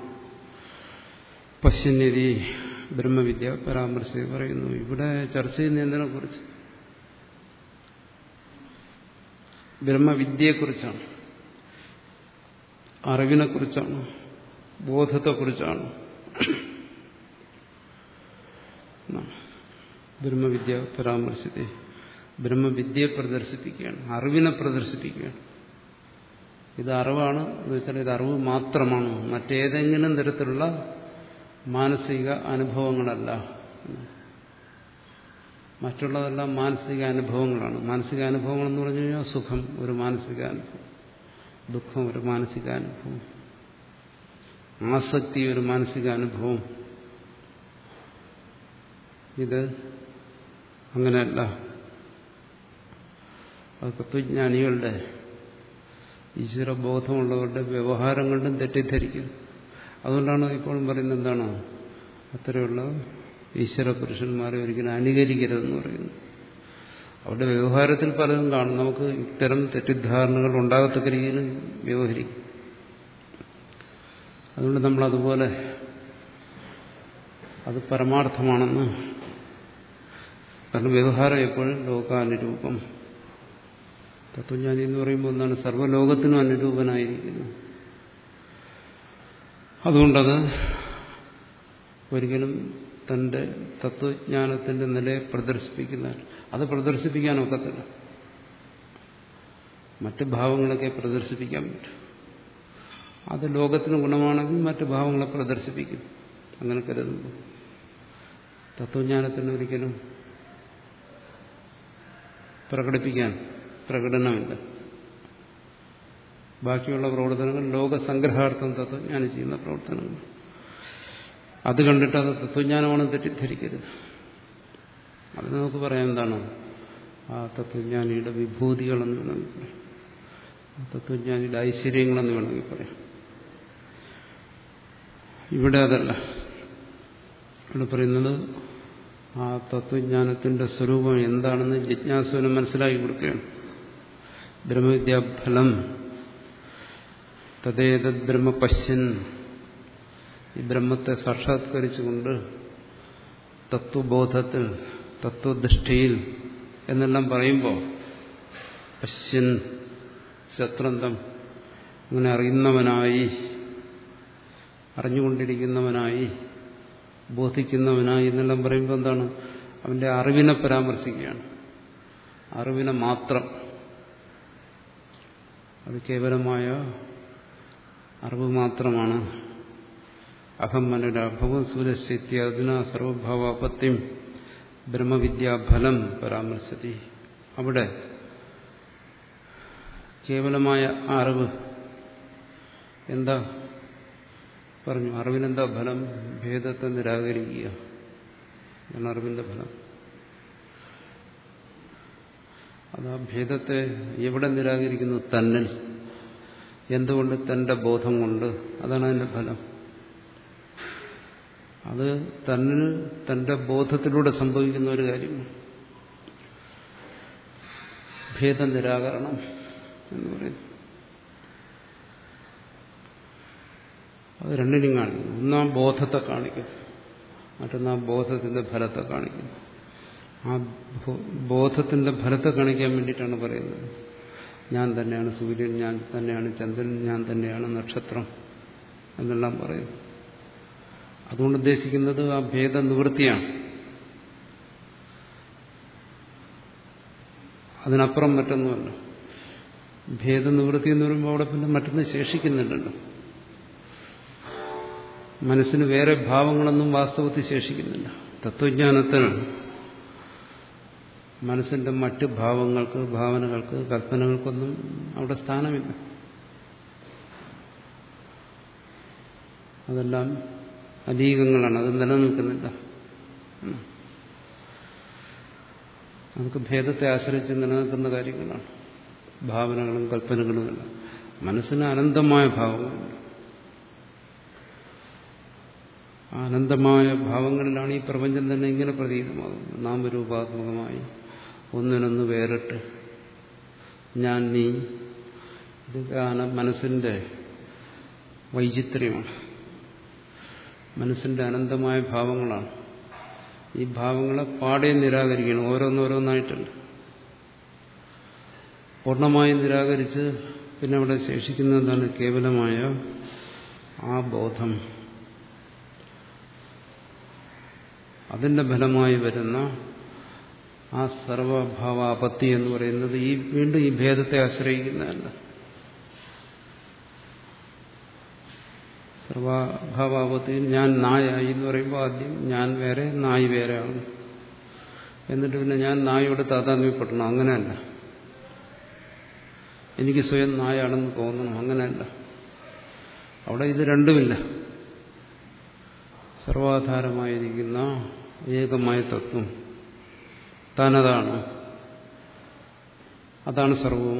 പശ്യന്യതി ബ്രഹ്മവിദ്യ പരാമർശ പറയുന്നു ഇവിടെ ചർച്ച ചെയ്യുന്നതിനെ കുറിച്ച് ബ്രഹ്മവിദ്യയെക്കുറിച്ചാണ് അറിവിനെക്കുറിച്ചാണ് ബോധത്തെക്കുറിച്ചാണ് ബ്രഹ്മവിദ്യ പരാമർശത്തെ ബ്രഹ്മവിദ്യയെ പ്രദർശിപ്പിക്കുകയാണ് അറിവിനെ പ്രദർശിപ്പിക്കുകയാണ് ഇത് അറിവാണ് എന്ന് വെച്ചാൽ ഇത് അറിവ് മാത്രമാണ് മറ്റേതെങ്കിലും തരത്തിലുള്ള മാനസിക അനുഭവങ്ങളല്ല മറ്റുള്ളതെല്ലാം മാനസിക അനുഭവങ്ങളാണ് മാനസിക അനുഭവങ്ങൾ എന്ന് പറഞ്ഞു കഴിഞ്ഞാൽ സുഖം ഒരു മാനസിക അനുഭവം ദുഃഖം ഒരു മാനസിക അനുഭവം ആസക്തി ഒരു മാനസിക അനുഭവം ഇത് അങ്ങനെയല്ല അത് തത്വജ്ഞാനികളുടെ ഈശ്വരബോധമുള്ളവരുടെ വ്യവഹാരം കൊണ്ടും തെറ്റിദ്ധരിക്കും അതുകൊണ്ടാണ് ഇപ്പോഴും പറയുന്നത് എന്താണ് അത്തരമുള്ള ഈശ്വര പുരുഷന്മാരെ ഒരിക്കലും അനുകരിക്കരുതെന്ന് പറയുന്നു അവരുടെ വ്യവഹാരത്തിൽ പലതും കാണും നമുക്ക് ഇത്തരം തെറ്റിദ്ധാരണകൾ ഉണ്ടാകത്തക്ക രീതിയിൽ വ്യവഹരിക്കും അതുകൊണ്ട് നമ്മൾ അതുപോലെ അത് പരമാർത്ഥമാണെന്ന് കാരണം വ്യവഹാരം എപ്പോഴും ലോകാനുരൂപം തത്വജ്ഞാനി എന്ന് പറയുമ്പോൾ എന്താണ് സർവ്വലോകത്തിനും അനുരൂപനായിരിക്കുന്നു അതുകൊണ്ടത് ഒരിക്കലും തന്റെ തത്വജ്ഞാനത്തിന്റെ നിലയെ പ്രദർശിപ്പിക്കുന്ന അത് പ്രദർശിപ്പിക്കാൻ ഒക്കത്തില്ല മറ്റ് ഭാവങ്ങളൊക്കെ പ്രദർശിപ്പിക്കാൻ പറ്റും അത് ലോകത്തിന് ഗുണമാണെങ്കിൽ മറ്റ് ഭാവങ്ങളെ പ്രദർശിപ്പിക്കും അങ്ങനെ കരുതുന്നു തത്വജ്ഞാനത്തിന് ഒരിക്കലും പ്രകടിപ്പിക്കാൻ പ്രകടനമില്ല ബാക്കിയുള്ള പ്രവർത്തനങ്ങൾ ലോകസംഗ്രഹാർത്ഥം തത്വജ്ഞാനം ചെയ്യുന്ന പ്രവർത്തനങ്ങൾ അത് കണ്ടിട്ട് അത് തത്വജ്ഞാനമാണെന്ന് തെറ്റിദ്ധരിക്കരുത് അത് നമുക്ക് പറയാം എന്താണ് ആ തത്വജ്ഞാനിയുടെ വിഭൂതികളെന്ന് വേണമെങ്കിൽ പറയാം ആ തത്വജ്ഞാനിയുടെ ഐശ്വര്യങ്ങളെന്ന് വേണമെങ്കിൽ പറയാം ഇവിടെ അതല്ല ഇവിടെ പറയുന്നത് ആ തത്വജ്ഞാനത്തിന്റെ സ്വരൂപം എന്താണെന്ന് ജിജ്ഞാസുവിനെ മനസ്സിലാക്കി കൊടുക്കുകയാണ് ബ്രഹ്മവിദ്യാഫലം തദ്ദേതത് ബ്രഹ്മ പശ്യൻ ഈ ബ്രഹ്മത്തെ സാക്ഷാത്കരിച്ചുകൊണ്ട് തത്വബോധത്തിൽ തത്വദൃഷ്ടിയിൽ എന്നെല്ലാം പറയുമ്പോൾ പശ്യൻ ശത്രന്തം അങ്ങനെ അറിയുന്നവനായി അറിഞ്ഞുകൊണ്ടിരിക്കുന്നവനായി ബോധിക്കുന്നവനായി എന്നെല്ലാം പറയുമ്പോൾ എന്താണ് അവന്റെ അറിവിനെ പരാമർശിക്കുകയാണ് അറിവിനെ മാത്രം അത് കേവലമായ അറിവ് മാത്രമാണ് അഹം മനോരഭവം സൂര്യസ്ഥിത്യാദിന സർവഭാവാപത്യം ബ്രഹ്മവിദ്യാഫലം പരാമർശതി അവിടെ കേവലമായ അറിവ് എന്താ പറഞ്ഞു അറിവിനെന്താ ഫലം ഭേദത്തെ നിരാകരിക്കുക എന്നാണ് അറിവിന്റെ ഫലം അത് ആ ഭേദത്തെ എവിടെ നിരാകരിക്കുന്നു തന്നിൽ എന്തുകൊണ്ട് തന്റെ ബോധം കൊണ്ട് അതാണ് അതിന്റെ ഫലം അത് തന്നിൽ തന്റെ ബോധത്തിലൂടെ സംഭവിക്കുന്ന ഒരു കാര്യമാണ് ഭേദ നിരാകരണം എന്ന് പറയുന്നു അത് രണ്ടിനും കാണിക്കും ഒന്നാം ബോധത്തെ കാണിക്കും മറ്റൊന്നാം ബോധത്തിന്റെ ഫലത്തെ കാണിക്കും ആ ബോധത്തിന്റെ ഫലത്തെ കാണിക്കാൻ വേണ്ടിയിട്ടാണ് പറയുന്നത് ഞാൻ തന്നെയാണ് സൂര്യൻ ഞാൻ തന്നെയാണ് ചന്ദ്രൻ ഞാൻ തന്നെയാണ് നക്ഷത്രം എന്നെല്ലാം പറയുന്നു അതുകൊണ്ട് ഉദ്ദേശിക്കുന്നത് ആ ഭേദ നിവൃത്തിയാണ് അതിനപ്പുറം മറ്റൊന്നുമല്ല ഭേദനിവൃത്തി എന്ന് പറയുമ്പോൾ അവിടെ പിന്നെ മറ്റൊന്ന് ശേഷിക്കുന്നില്ലല്ലോ മനസ്സിന് വേറെ ഭാവങ്ങളൊന്നും വാസ്തവത്തിൽ ശേഷിക്കുന്നില്ല തത്വജ്ഞാനത്തിൽ മനസ്സിന്റെ മറ്റ് ഭാവങ്ങൾക്ക് ഭാവനകൾക്ക് കൽപ്പനകൾക്കൊന്നും അവിടെ സ്ഥാനമില്ല അതെല്ലാം അധീകങ്ങളാണ് അത് നിലനിൽക്കുന്നില്ല നമുക്ക് ഭേദത്തെ ആശ്രയിച്ച് നിലനിൽക്കുന്ന കാര്യങ്ങളാണ് ഭാവനകളും കൽപ്പനകളുമെല്ലാം മനസ്സിന് അനന്തമായ ഭാവങ്ങളുണ്ട് അനന്തമായ ഭാവങ്ങളിലാണ് ഈ പ്രപഞ്ചം തന്നെ ഇങ്ങനെ പ്രതീതമാകുന്നത് നാമരൂപാത്മകമായി ഒന്നിനൊന്ന് വേറിട്ട് ഞാൻ നീ ഇതൊക്കെയാണ് മനസ്സിന്റെ വൈചിത്ര്യമാണ് മനസ്സിന്റെ അനന്തമായ ഭാവങ്ങളാണ് ഈ ഭാവങ്ങളെ പാടെ നിരാകരിക്കണം ഓരോന്നോരോന്നായിട്ടുണ്ട് പൂർണ്ണമായും നിരാകരിച്ച് പിന്നെ അവിടെ ശേഷിക്കുന്ന എന്താണ് കേവലമായ ആ ബോധം അതിന്റെ ഫലമായി വരുന്ന ആ സർവഭാവാപത്തി എന്ന് പറയുന്നത് ഈ വീണ്ടും ഈ ഭേദത്തെ ആശ്രയിക്കുന്നതല്ല സർവാഭാവാപത്തിൽ ഞാൻ നായായി എന്ന് പറയുമ്പോൾ ആദ്യം ഞാൻ വേറെ നായ് വേറെയാണ് എന്നിട്ട് പിന്നെ ഞാൻ നായോട് താതാത്മ്യപ്പെടണം അങ്ങനെയല്ല എനിക്ക് സ്വയം നായാണെന്ന് തോന്നണം അങ്ങനെയല്ല അവിടെ ഇത് രണ്ടുമില്ല സർവാധാരമായിരിക്കുന്ന ഏകമായ തത്വം താനതാണ് അതാണ് സർവവും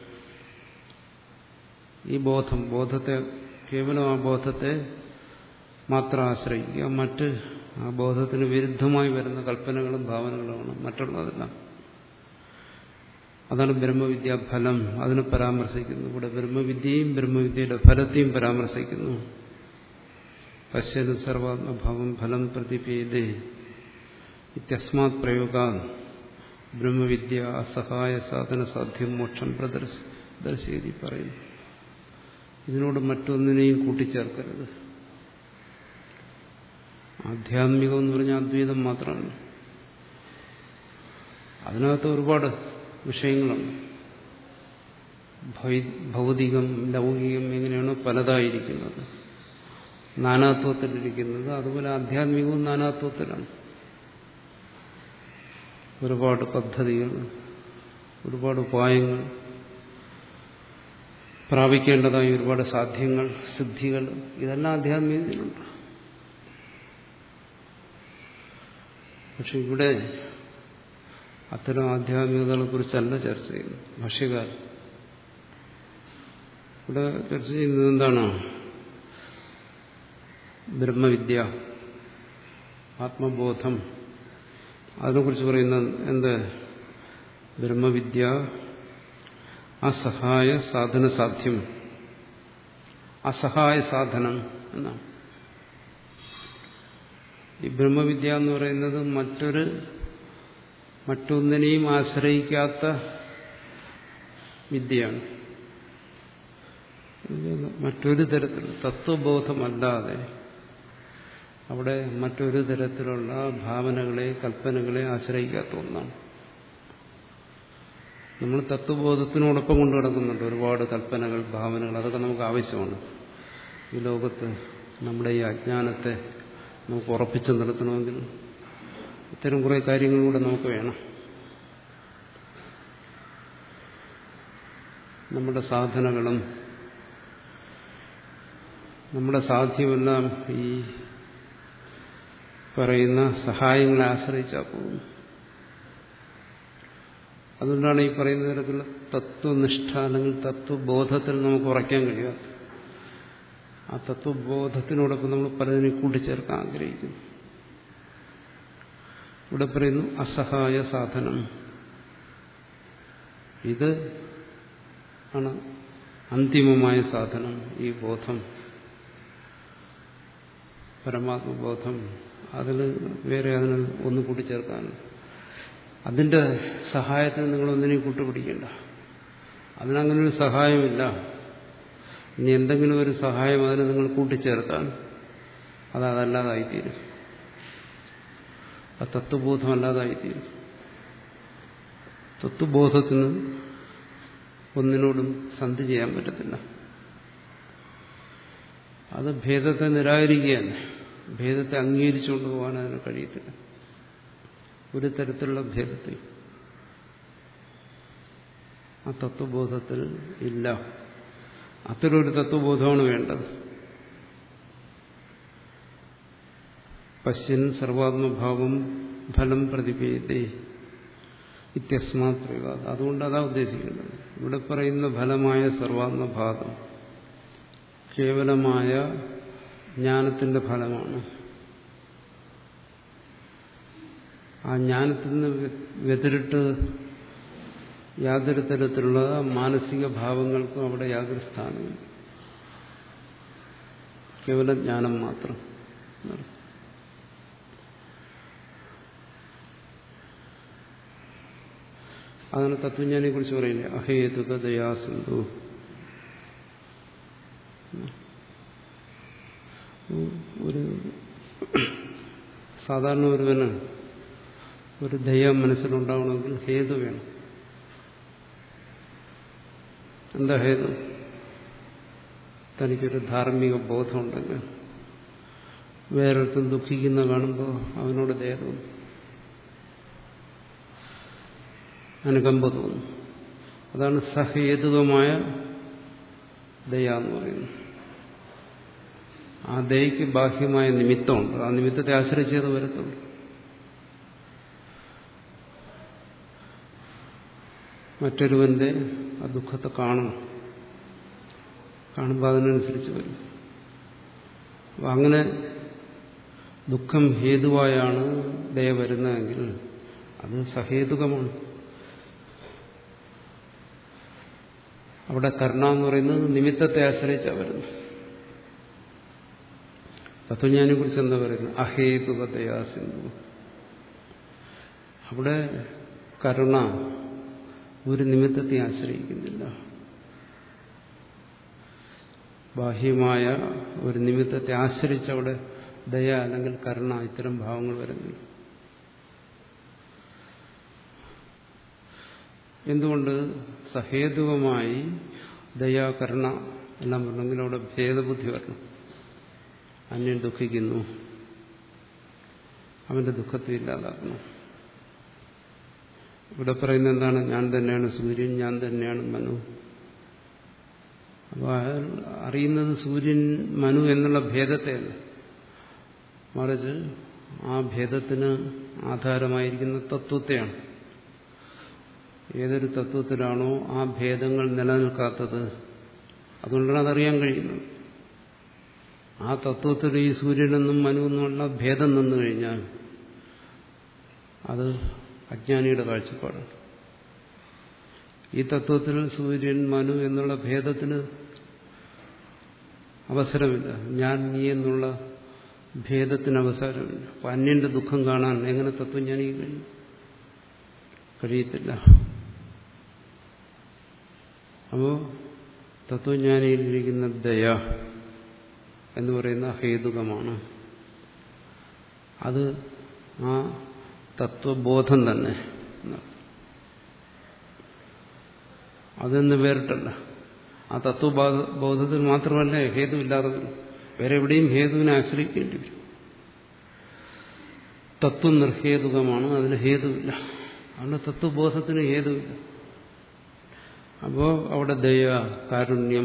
ഈ ബോധം ബോധത്തെ കേവലം ആ ബോധത്തെ മാത്രം ആശ്രയിക്കുക മറ്റ് ആ ബോധത്തിന് വിരുദ്ധമായി വരുന്ന കൽപ്പനകളും ഭാവനകളുമാണ് മറ്റുള്ളതെല്ലാം അതാണ് ബ്രഹ്മവിദ്യ ഫലം അതിനെ പരാമർശിക്കുന്നു ഇവിടെ ബ്രഹ്മവിദ്യയും ബ്രഹ്മവിദ്യയുടെ ഫലത്തെയും പരാമർശിക്കുന്നു പശ്യന് സർവാത്മഭാവം ഫലം പ്രതിപേദേ ഇത്യസ്മാത് പ്രയോഗ ബ്രഹ്മവിദ്യ അസഹായ സാധന സാധ്യം മോക്ഷം പ്രദർശി പറയുന്നു ഇതിനോട് മറ്റൊന്നിനെയും കൂട്ടിച്ചേർക്കരുത് ആധ്യാത്മികം എന്ന് പറഞ്ഞാൽ അദ്വൈതം മാത്രമാണ് അതിനകത്ത് ഒരുപാട് വിഷയങ്ങളുണ്ട് ഭൗതികം ലൗകികം എങ്ങനെയാണോ പലതായിരിക്കുന്നത് നാനാത്വത്തിലിരിക്കുന്നത് അതുപോലെ ആധ്യാത്മികവും നാനാത്വത്തിലാണ് ഒരുപാട് പദ്ധതികൾ ഒരുപാട് ഉപായങ്ങൾ പ്രാപിക്കേണ്ടതായ ഒരുപാട് സാധ്യങ്ങൾ സിദ്ധികൾ ഇതെല്ലാം ആധ്യാത്മികതയിലുണ്ട് പക്ഷെ ഇവിടെ അത്തരം ആധ്യാത്മികതകളെ കുറിച്ചല്ല ചർച്ച ചെയ്യുന്നത് ഭാഷ്യകാരൻ ഇവിടെ ചർച്ച ചെയ്യുന്നത് എന്താണ് ബ്രഹ്മവിദ്യ ആത്മബോധം അതിനെക്കുറിച്ച് പറയുന്ന എന്ത് ബ്രഹ്മവിദ്യ അസഹായ സാധന സാധ്യം അസഹായ സാധനം എന്നാണ് ഈ ബ്രഹ്മവിദ്യ എന്ന് പറയുന്നത് മറ്റൊരു മറ്റൊന്നിനെയും ആശ്രയിക്കാത്ത വിദ്യയാണ് മറ്റൊരു തരത്തിൽ തത്വബോധമല്ലാതെ അവിടെ മറ്റൊരു തരത്തിലുള്ള ഭാവനകളെ കൽപ്പനകളെ ആശ്രയിക്കാത്ത ഒന്നാണ് നമ്മൾ തത്വബോധത്തിനോടൊപ്പം കൊണ്ടു കിടക്കുന്നുണ്ട് ഒരുപാട് കൽപ്പനകൾ ഭാവനകൾ അതൊക്കെ നമുക്ക് ആവശ്യമാണ് ഈ ലോകത്ത് നമ്മുടെ ഈ അജ്ഞാനത്തെ നമുക്ക് ഉറപ്പിച്ചു നിർത്തണമെങ്കിൽ ഇത്തരം കുറേ കാര്യങ്ങളിലൂടെ നമുക്ക് വേണം നമ്മുടെ സാധനകളും നമ്മുടെ സാധ്യമെല്ലാം ഈ പറയുന്ന സഹായങ്ങളെ ആശ്രയിച്ചാൽ പോകും അതുകൊണ്ടാണ് ഈ പറയുന്ന തരത്തിലുള്ള തത്വനിഷ്ഠ അല്ലെങ്കിൽ തത്വബോധത്തിൽ നമുക്ക് ഉറയ്ക്കാൻ കഴിയാത്ത ആ തത്വബോധത്തിനോടൊപ്പം നമ്മൾ പലതിനെ കൂട്ടിച്ചേർക്കാൻ ആഗ്രഹിക്കുന്നു ഇവിടെ പറയുന്നു അസഹായ സാധനം ഇത് ആണ് അന്തിമമായ സാധനം ഈ ബോധം പരമാത്മബോധം അതിൽ വേറെ അതിന് ഒന്ന് കൂട്ടിച്ചേർക്കാൻ അതിന്റെ സഹായത്തിന് നിങ്ങളൊന്നിനെയും കൂട്ടുപിടിക്കണ്ട അതിനങ്ങനെ ഒരു സഹായമില്ല ഇനി എന്തെങ്കിലും ഒരു സഹായം അതിന് നിങ്ങൾ കൂട്ടിച്ചേർത്താൽ അത് അതല്ലാതായിത്തീരും ആ തത്വബോധമല്ലാതായിത്തീരും തത്വബോധത്തിന് ഒന്നിനോടും സന്ധി ചെയ്യാൻ പറ്റത്തില്ല അത് ഭേദത്തെ നിരാകരിക്കുകയാണ് ഭേദത്തെ അംഗീകരിച്ചുകൊണ്ട് പോകാൻ അതിന് കഴിയത്തില്ല ഒരു തരത്തിലുള്ള ഭേദത്തെ ആ തത്വബോധത്തിൽ ഇല്ല അത്തരമൊരു തത്വബോധമാണ് വേണ്ടത് പശ്യൻ സർവാത്മഭാവം ഫലം പ്രതിപേദേ ഇത്യസ്മാത് പ്രയോഗ അതുകൊണ്ട് അതാ ഉദ്ദേശിക്കേണ്ടത് ഇവിടെ പറയുന്ന ഫലമായ സർവാത്മഭാവം കേവലമായ ജ്ഞാനത്തിന്റെ ഫലമാണ് ആ ജ്ഞാനത്തിൽ നിന്ന് വ്യതിരിട്ട് യാതൊരു തരത്തിലുള്ള മാനസിക ഭാവങ്ങൾക്കും അവിടെ യാതൊരു സ്ഥാനമില്ല കേവല ജ്ഞാനം മാത്രം അതാണ് തത്വജ്ഞാനെ കുറിച്ച് പറയുന്നത് അഹേതുക ദയാസിന്ധു ഒരു സാധാരണ ഒരുവന് ഒരു ദയ മനസ്സിലുണ്ടാവണമെങ്കിൽ ഹേതു വേണം എന്താ ഹേതു തനിക്കൊരു ധാർമ്മിക ബോധമുണ്ടെങ്കിൽ വേറൊരുത്തും ദുഃഖിക്കുന്ന കാണുമ്പോൾ അവനോട് ദയ തോന്നും അനുകമ്പ തോന്നും അതാണ് സഹേതുകമായ ദയ എന്ന് പറയുന്നത് ആ ദയക്ക് ബാഹ്യമായ നിമിത്തമുണ്ട് ആ നിമിത്തത്തെ ആശ്രയിച്ചത് വരത്തുള്ളൂ മറ്റൊരുവന്റെ ആ ദുഃഖത്തെ കാണണം കാണുമ്പോൾ അതിനനുസരിച്ച് വരും അപ്പം അങ്ങനെ ദുഃഖം ഹേതുവായാണ് ദയ വരുന്നതെങ്കിൽ അത് സഹേതുകമാണ് അവിടെ കരുണ എന്ന് പറയുന്നത് നിമിത്തത്തെ ആശ്രയിച്ചാണ് വരുന്നത് തത്വജ്ഞാനെ കുറിച്ച് എന്താ പറയുന്നത് അഹേതുകതയാ സിന്ധു അവിടെ കരുണ ഒരു നിമിത്തത്തെ ആശ്രയിക്കുന്നില്ല ബാഹ്യമായ ഒരു നിമിത്തത്തെ ആശ്രയിച്ച് അവിടെ ദയ അല്ലെങ്കിൽ കരുണ ഇത്തരം ഭാവങ്ങൾ വരുന്നില്ല എന്തുകൊണ്ട് സഹേതുകമായി ദയ കരുണ എല്ലാം വരണമെങ്കിൽ അവിടെ ഭേദബുദ്ധി വരണം അന്യൻ ദുഃഖിക്കുന്നു അവന്റെ ദുഃഖത്തെ ഇല്ലാതാക്കണം ഇവിടെ പറയുന്നത് എന്താണ് ഞാൻ തന്നെയാണ് സൂര്യൻ ഞാൻ തന്നെയാണ് മനു അപ്പോൾ അയാൾ അറിയുന്നത് സൂര്യൻ മനു എന്നുള്ള ഭേദത്തെയല്ല മറിച്ച് ആ ഭേദത്തിന് ആധാരമായിരിക്കുന്ന തത്വത്തെയാണ് ഏതൊരു തത്വത്തിലാണോ ആ ഭേദങ്ങൾ നിലനിൽക്കാത്തത് അതുകൊണ്ടാണ് അതറിയാൻ കഴിയുന്നത് ആ തത്വത്തിൽ ഈ സൂര്യനെന്നും മനുവെന്നുമുള്ള ഭേദം നിന്നു കഴിഞ്ഞാൽ അത് അജ്ഞാനിയുടെ കാഴ്ചപ്പാടാണ് ഈ തത്വത്തിൽ സൂര്യൻ മനു എന്നുള്ള ഭേദത്തിന് അവസരമില്ല ഞാൻ നീ എന്നുള്ള ഭേദത്തിന് അവസരമില്ല അപ്പൊ അന്യന്റെ ദുഃഖം കാണാൻ എങ്ങനെ തത്വജ്ഞാനിക്ക് കഴിയും കഴിയത്തില്ല അപ്പോ തത്വജ്ഞാനിയിലിരിക്കുന്ന ദയ എന്ന് പറയുന്ന ഹേതുകമാണ് അത് ആ തത്വബോധം തന്നെ അതെന്ന് വേറിട്ടല്ല ആ തത്വബോധത്തിൽ മാത്രമല്ല ഹേതുവില്ലാതെ വരും വേറെ എവിടെയും ഹേതുവിനെ ആശ്രയിക്കേണ്ടി വരും തത്വം നിർഹേതുകമാണ് അതിന് ഹേതുവില്ല അതുകൊണ്ട് തത്വബോധത്തിന് ഹേതുവില്ല അപ്പോൾ അവിടെ ദയ കാരുണ്യം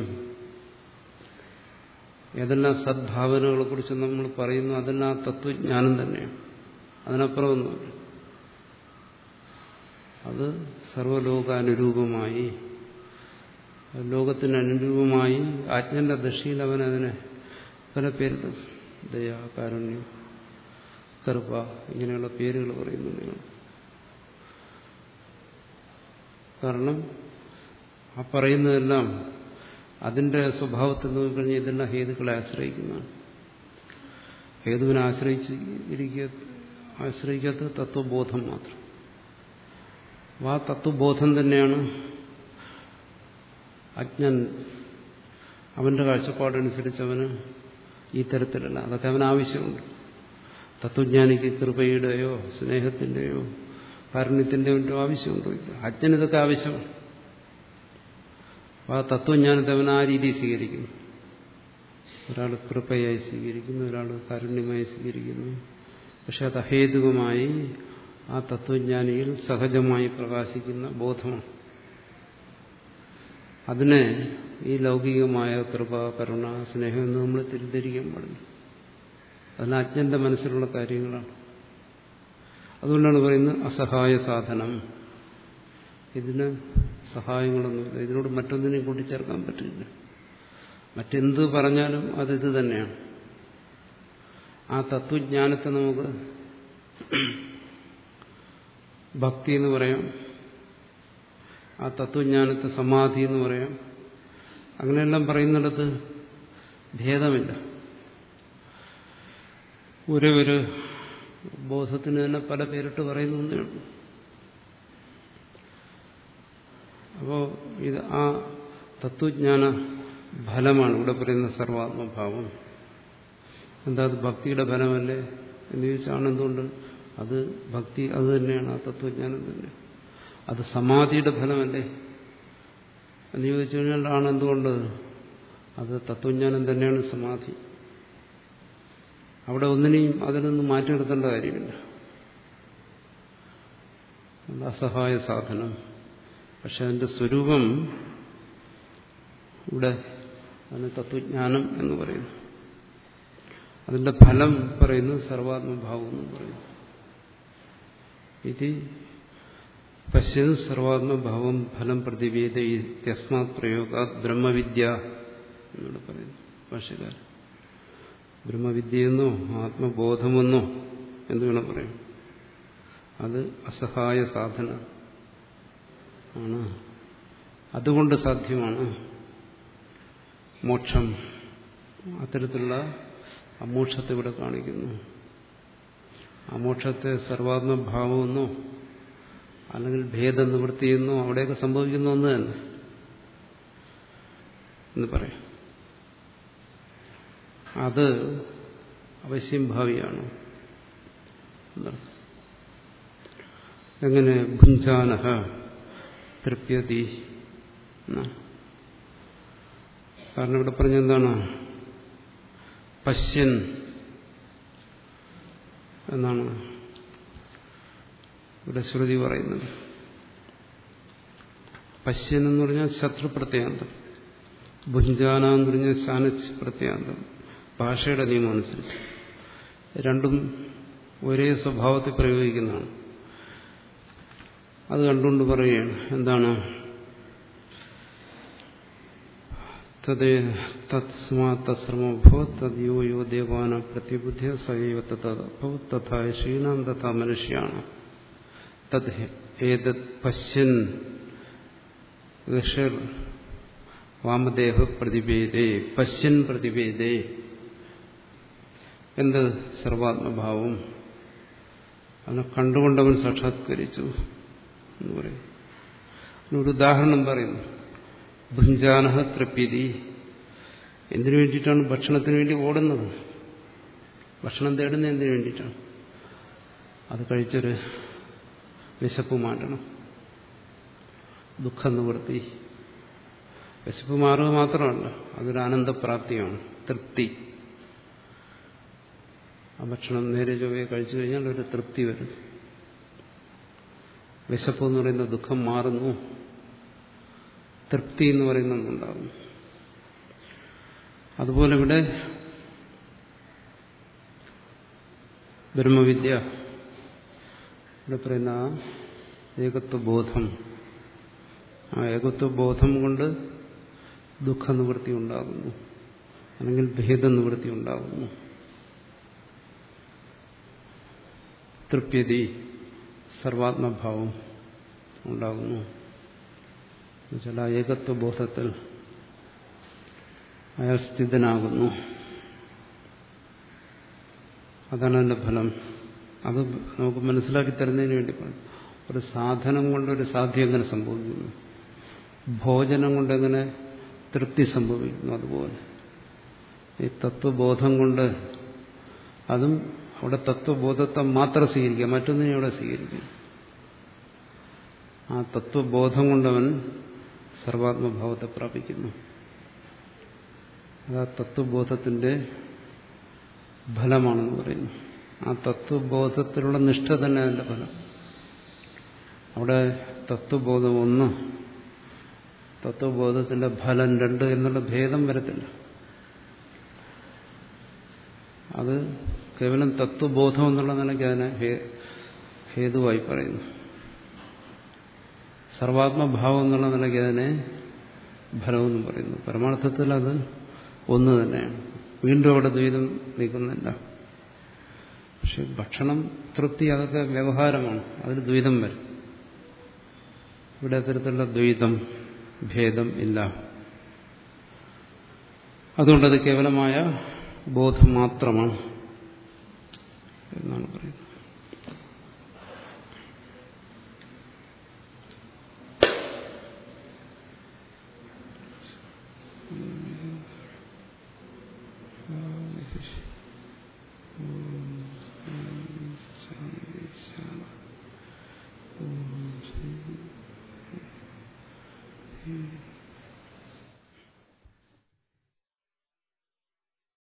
ഏതെല്ലാം സദ്ഭാവനകളെ കുറിച്ച് നമ്മൾ പറയുന്നു അതെല്ലാം ആ തത്വജ്ഞാനം തന്നെയാണ് അതിനപ്പുറമൊന്നുമില്ല അത് സർവലോകാനുരൂപമായി ലോകത്തിന് അനുരൂപമായി ആജ്ഞന്റെ ദൃഷ്ടിയിൽ അവൻ അതിനെ പല പേരിടും ദയ കാരുണ്യം കൃപ ഇങ്ങനെയുള്ള പേരുകൾ പറയുന്നു നിങ്ങൾ കാരണം ആ പറയുന്നതെല്ലാം അതിന്റെ സ്വഭാവത്തിൽ നോക്കിക്കഴിഞ്ഞാൽ ഇതെല്ലാം ഹേതുക്കളെ ആശ്രയിക്കുന്നതാണ് ഹേതുവിനെ ആശ്രയിച്ച് ഇരിക്കുക ആശ്രയിക്കാത്ത തത്വബോധം മാത്രം ആ തത്വബോധം തന്നെയാണ് അജ്ഞൻ അവന്റെ കാഴ്ചപ്പാടനുസരിച്ച് അവന് ഈ തരത്തിലല്ല അതൊക്കെ അവന് ആവശ്യമുണ്ട് തത്വജ്ഞാനിക്ക് കൃപയുടെയോ സ്നേഹത്തിന്റെയോ കാരുണ്യത്തിന്റെയോ ആവശ്യമുണ്ടോ അജ്ഞൻ ഇതൊക്കെ ആവശ്യമാണ് ആ തത്വജ്ഞാനത്തെ അവൻ ആ രീതിയിൽ സ്വീകരിക്കുന്നു ഒരാൾ കൃപയായി സ്വീകരിക്കുന്നു ഒരാൾ കാരുണ്യമായി സ്വീകരിക്കുന്നു പക്ഷെ അത് അഹേതുകമായി ആ തത്വജ്ഞാനിയിൽ സഹജമായി പ്രകാശിക്കുന്ന ബോധമാണ് അതിനെ ഈ ലൗകികമായ കൃപ കരുണ സ്നേഹം എന്ന് നമ്മൾ തിരിതിരിക്കാൻ പാടില്ല അതിന് അജ്ഞന്റെ മനസ്സിലുള്ള കാര്യങ്ങളാണ് അതുകൊണ്ടാണ് പറയുന്നത് അസഹായ സാധനം ഇതിന് സഹായങ്ങളൊന്നുമില്ല ഇതിനോട് മറ്റൊന്നിനെയും കൂട്ടിച്ചേർക്കാൻ പറ്റില്ല മറ്റെന്ത് പറഞ്ഞാലും അതിത് തന്നെയാണ് ആ തത്വജ്ഞാനത്തെ നമുക്ക് ഭക്തി എന്ന് പറയാം ആ തത്വജ്ഞാനത്തെ സമാധി എന്ന് പറയാം അങ്ങനെയെല്ലാം പറയുന്നിടത്ത് ഭേദമില്ല ഒരേ ഒരു ബോധത്തിന് തന്നെ പല പേരിട്ട് പറയുന്നു എന്നേ ഉള്ളൂ അപ്പോ ഇത് ആ തത്വജ്ഞാന ഫലമാണ് ഇവിടെ പറയുന്ന സർവാത്മഭാവം എന്താ അത് ഭക്തിയുടെ ഫലമല്ലേ എന്ന് ചോദിച്ചാണ് എന്തുകൊണ്ട് അത് ഭക്തി അത് തന്നെയാണ് ആ തത്വജ്ഞാനം തന്നെ അത് സമാധിയുടെ ഫലമല്ലേ എന്ന് ചോദിച്ചു കഴിഞ്ഞാൽ ആണ് എന്തുകൊണ്ട് അത് തത്വജ്ഞാനം തന്നെയാണ് സമാധി അവിടെ ഒന്നിനെയും അതിൽ നിന്ന് മാറ്റി നിർത്തേണ്ട കാര്യമില്ല അസഹായ സാധനം പക്ഷെ അതിന്റെ സ്വരൂപം ഇവിടെ അതിന് തത്വജ്ഞാനം എന്ന് പറയുന്നു അതിന്റെ ഫലം പറയുന്നു സർവാത്മഭാവം എന്ന് പറയുന്നു ഇത് പശ്യൻ സർവാത്മഭാവം ഫലം പ്രതിവേദ യസ്മാത് പ്രയോഗ ബ്രഹ്മവിദ്യ എന്നോട് പറയുന്നു ഭാഷകാരൻ ബ്രഹ്മവിദ്യയെന്നോ ആത്മബോധമെന്നോ എന്ന് വേണം പറയും അത് അസഹായ സാധന ആണ് അതുകൊണ്ട് സാധ്യമാണ് മോക്ഷം അത്തരത്തിലുള്ള അമോക്ഷത്തെ ഇവിടെ കാണിക്കുന്നു അമോക്ഷത്തെ സർവാത്മഭാവമെന്നോ അല്ലെങ്കിൽ ഭേദനിവൃത്തിയെന്നോ അവിടെയൊക്കെ സംഭവിക്കുന്ന ഒന്ന് തന്നെ എന്ന് പറയാം അത് അവശ്യം ഭാവിയാണ് എന്നർത്ഥം എങ്ങനെ ഭുഞ്ചാനഹ തൃപ്യതി കാരണം ഇവിടെ പറഞ്ഞെന്താണ് പശ്യൻ എന്നാണ് ഇവിടെ ശ്രുതി പറയുന്നത് പശ്യൻ എന്ന് പറഞ്ഞാൽ ശത്രു പ്രത്യാന്തം ഭുഞ്ചാന എന്ന് പറഞ്ഞാൽ ശാനച്ച് പ്രത്യാന്തം ഭാഷയുടെ നിയമം അനുസരിച്ച് രണ്ടും ഒരേ സ്വഭാവത്തിൽ പ്രയോഗിക്കുന്നതാണ് അത് കണ്ടുകൊണ്ട് പറയുകയാണ് എന്താണ് തസ്മാശ്രമഭവത് തദ്യോ യോ ദേവാന പ്രത്യുബുദ്ധ്യ സയവ തഥഭവത് തഥാ ശ്രീനാം തഥാ മനുഷ്യാണ് തത് ഏതത് പശ്യൻ ഋഷിർ വാമദേഹ പ്രതിഭേദേ പശ്യൻ പ്രതിഭേദേ എന്ത് സർവാത്മഭാവം അവനെ കണ്ടുകൊണ്ടവൻ സാക്ഷാത്കരിച്ചു എന്ന് പറയും ഒരു ഉദാഹരണം പറയുന്നു ഭുഞ്ചാനഹ തൃപ്യതി എന്തിനു വേണ്ടിയിട്ടാണ് ഭക്ഷണത്തിന് വേണ്ടി ഓടുന്നത് ഭക്ഷണം തേടുന്നത് എന്തിനു വേണ്ടിയിട്ടാണ് അത് കഴിച്ചൊരു വിശപ്പ് മാറ്റണം ദുഃഖം നിവൃത്തി വിശപ്പ് മാറുക മാത്രമല്ല അതൊരു ആനന്ദപ്രാപ്തിയാണ് തൃപ്തി ആ ഭക്ഷണം നേരെ ചൊവ്വയെ കഴിച്ചു കഴിഞ്ഞാൽ ഒരു തൃപ്തി വരും വിശപ്പ് എന്ന് പറയുന്ന ദുഃഖം മാറുന്നു തൃപ്തി എന്ന് പറയുന്ന ഒന്നുണ്ടാകുന്നു അതുപോലെ ഇവിടെ ബ്രഹ്മവിദ്യ ഇവിടെ പറയുന്ന ആ ഏകത്വബോധം ആ ഏകത്വബോധം കൊണ്ട് ദുഃഖനിവൃത്തി ഉണ്ടാകുന്നു അല്ലെങ്കിൽ ഭേദനിവൃത്തി ഉണ്ടാകുന്നു തൃപ്യതി സർവാത്മഭാവം ഉണ്ടാകുന്നു എന്നുവെച്ചാൽ ആ ഏകത്വബോധത്തിൽ അയാൾ സ്ഥിതനാകുന്നു അതാണ് അതിന്റെ ഫലം അത് നമുക്ക് മനസ്സിലാക്കി തരുന്നതിന് വേണ്ടി പറഞ്ഞു ഒരു സാധനം കൊണ്ടൊരു സാധ്യം എങ്ങനെ സംഭവിക്കുന്നു ഭോജനം കൊണ്ടെങ്ങനെ തൃപ്തി സംഭവിക്കുന്നു അതുപോലെ ഈ തത്വബോധം കൊണ്ട് അതും അവിടെ തത്വബോധത്തെ മാത്രം സ്വീകരിക്കുക മറ്റൊന്നിനെ അവിടെ സ്വീകരിക്കുക ആ തത്വബോധം കൊണ്ടവൻ സർവാത്മഭാവത്തെ പ്രാപിക്കുന്നു അത് ആ തത്വബോധത്തിന്റെ ഫലമാണെന്ന് പറയുന്നു ആ തത്വബോധത്തിലുള്ള നിഷ്ഠ തന്നെ അതിന്റെ ഫലം അവിടെ തത്വബോധം ഒന്ന് തത്വബോധത്തിന്റെ ഫലം രണ്ട് എന്നുള്ള ഭേദം വരത്തില്ല അത് കേവലം തത്വബോധം എന്നുള്ള നിലയ്ക്ക് അതിനെ ഹേതുവായി പറയുന്നു സർവാത്മഭാവം എന്നുള്ള നിലയ്ക്ക് അതിനെ ഫലമെന്നും പറയുന്നു പരമാർത്ഥത്തിൽ അത് ഒന്ന് തന്നെയാണ് വീണ്ടും അവിടെ ദ്വൈതം നീക്കുന്നില്ല പക്ഷെ ഭക്ഷണം തൃപ്തി അതൊക്കെ വ്യവഹാരമാണ് അതിൽ ദ്വൈതം വരും ഇവിടെ അത്തരത്തിലുള്ള ദ്വൈതം ഭേദം ഇല്ല അതുകൊണ്ടത് കേവലമായ ബോധം മാത്രമാണ് എന്നാണ് പറയുന്നത് Mm-hmm.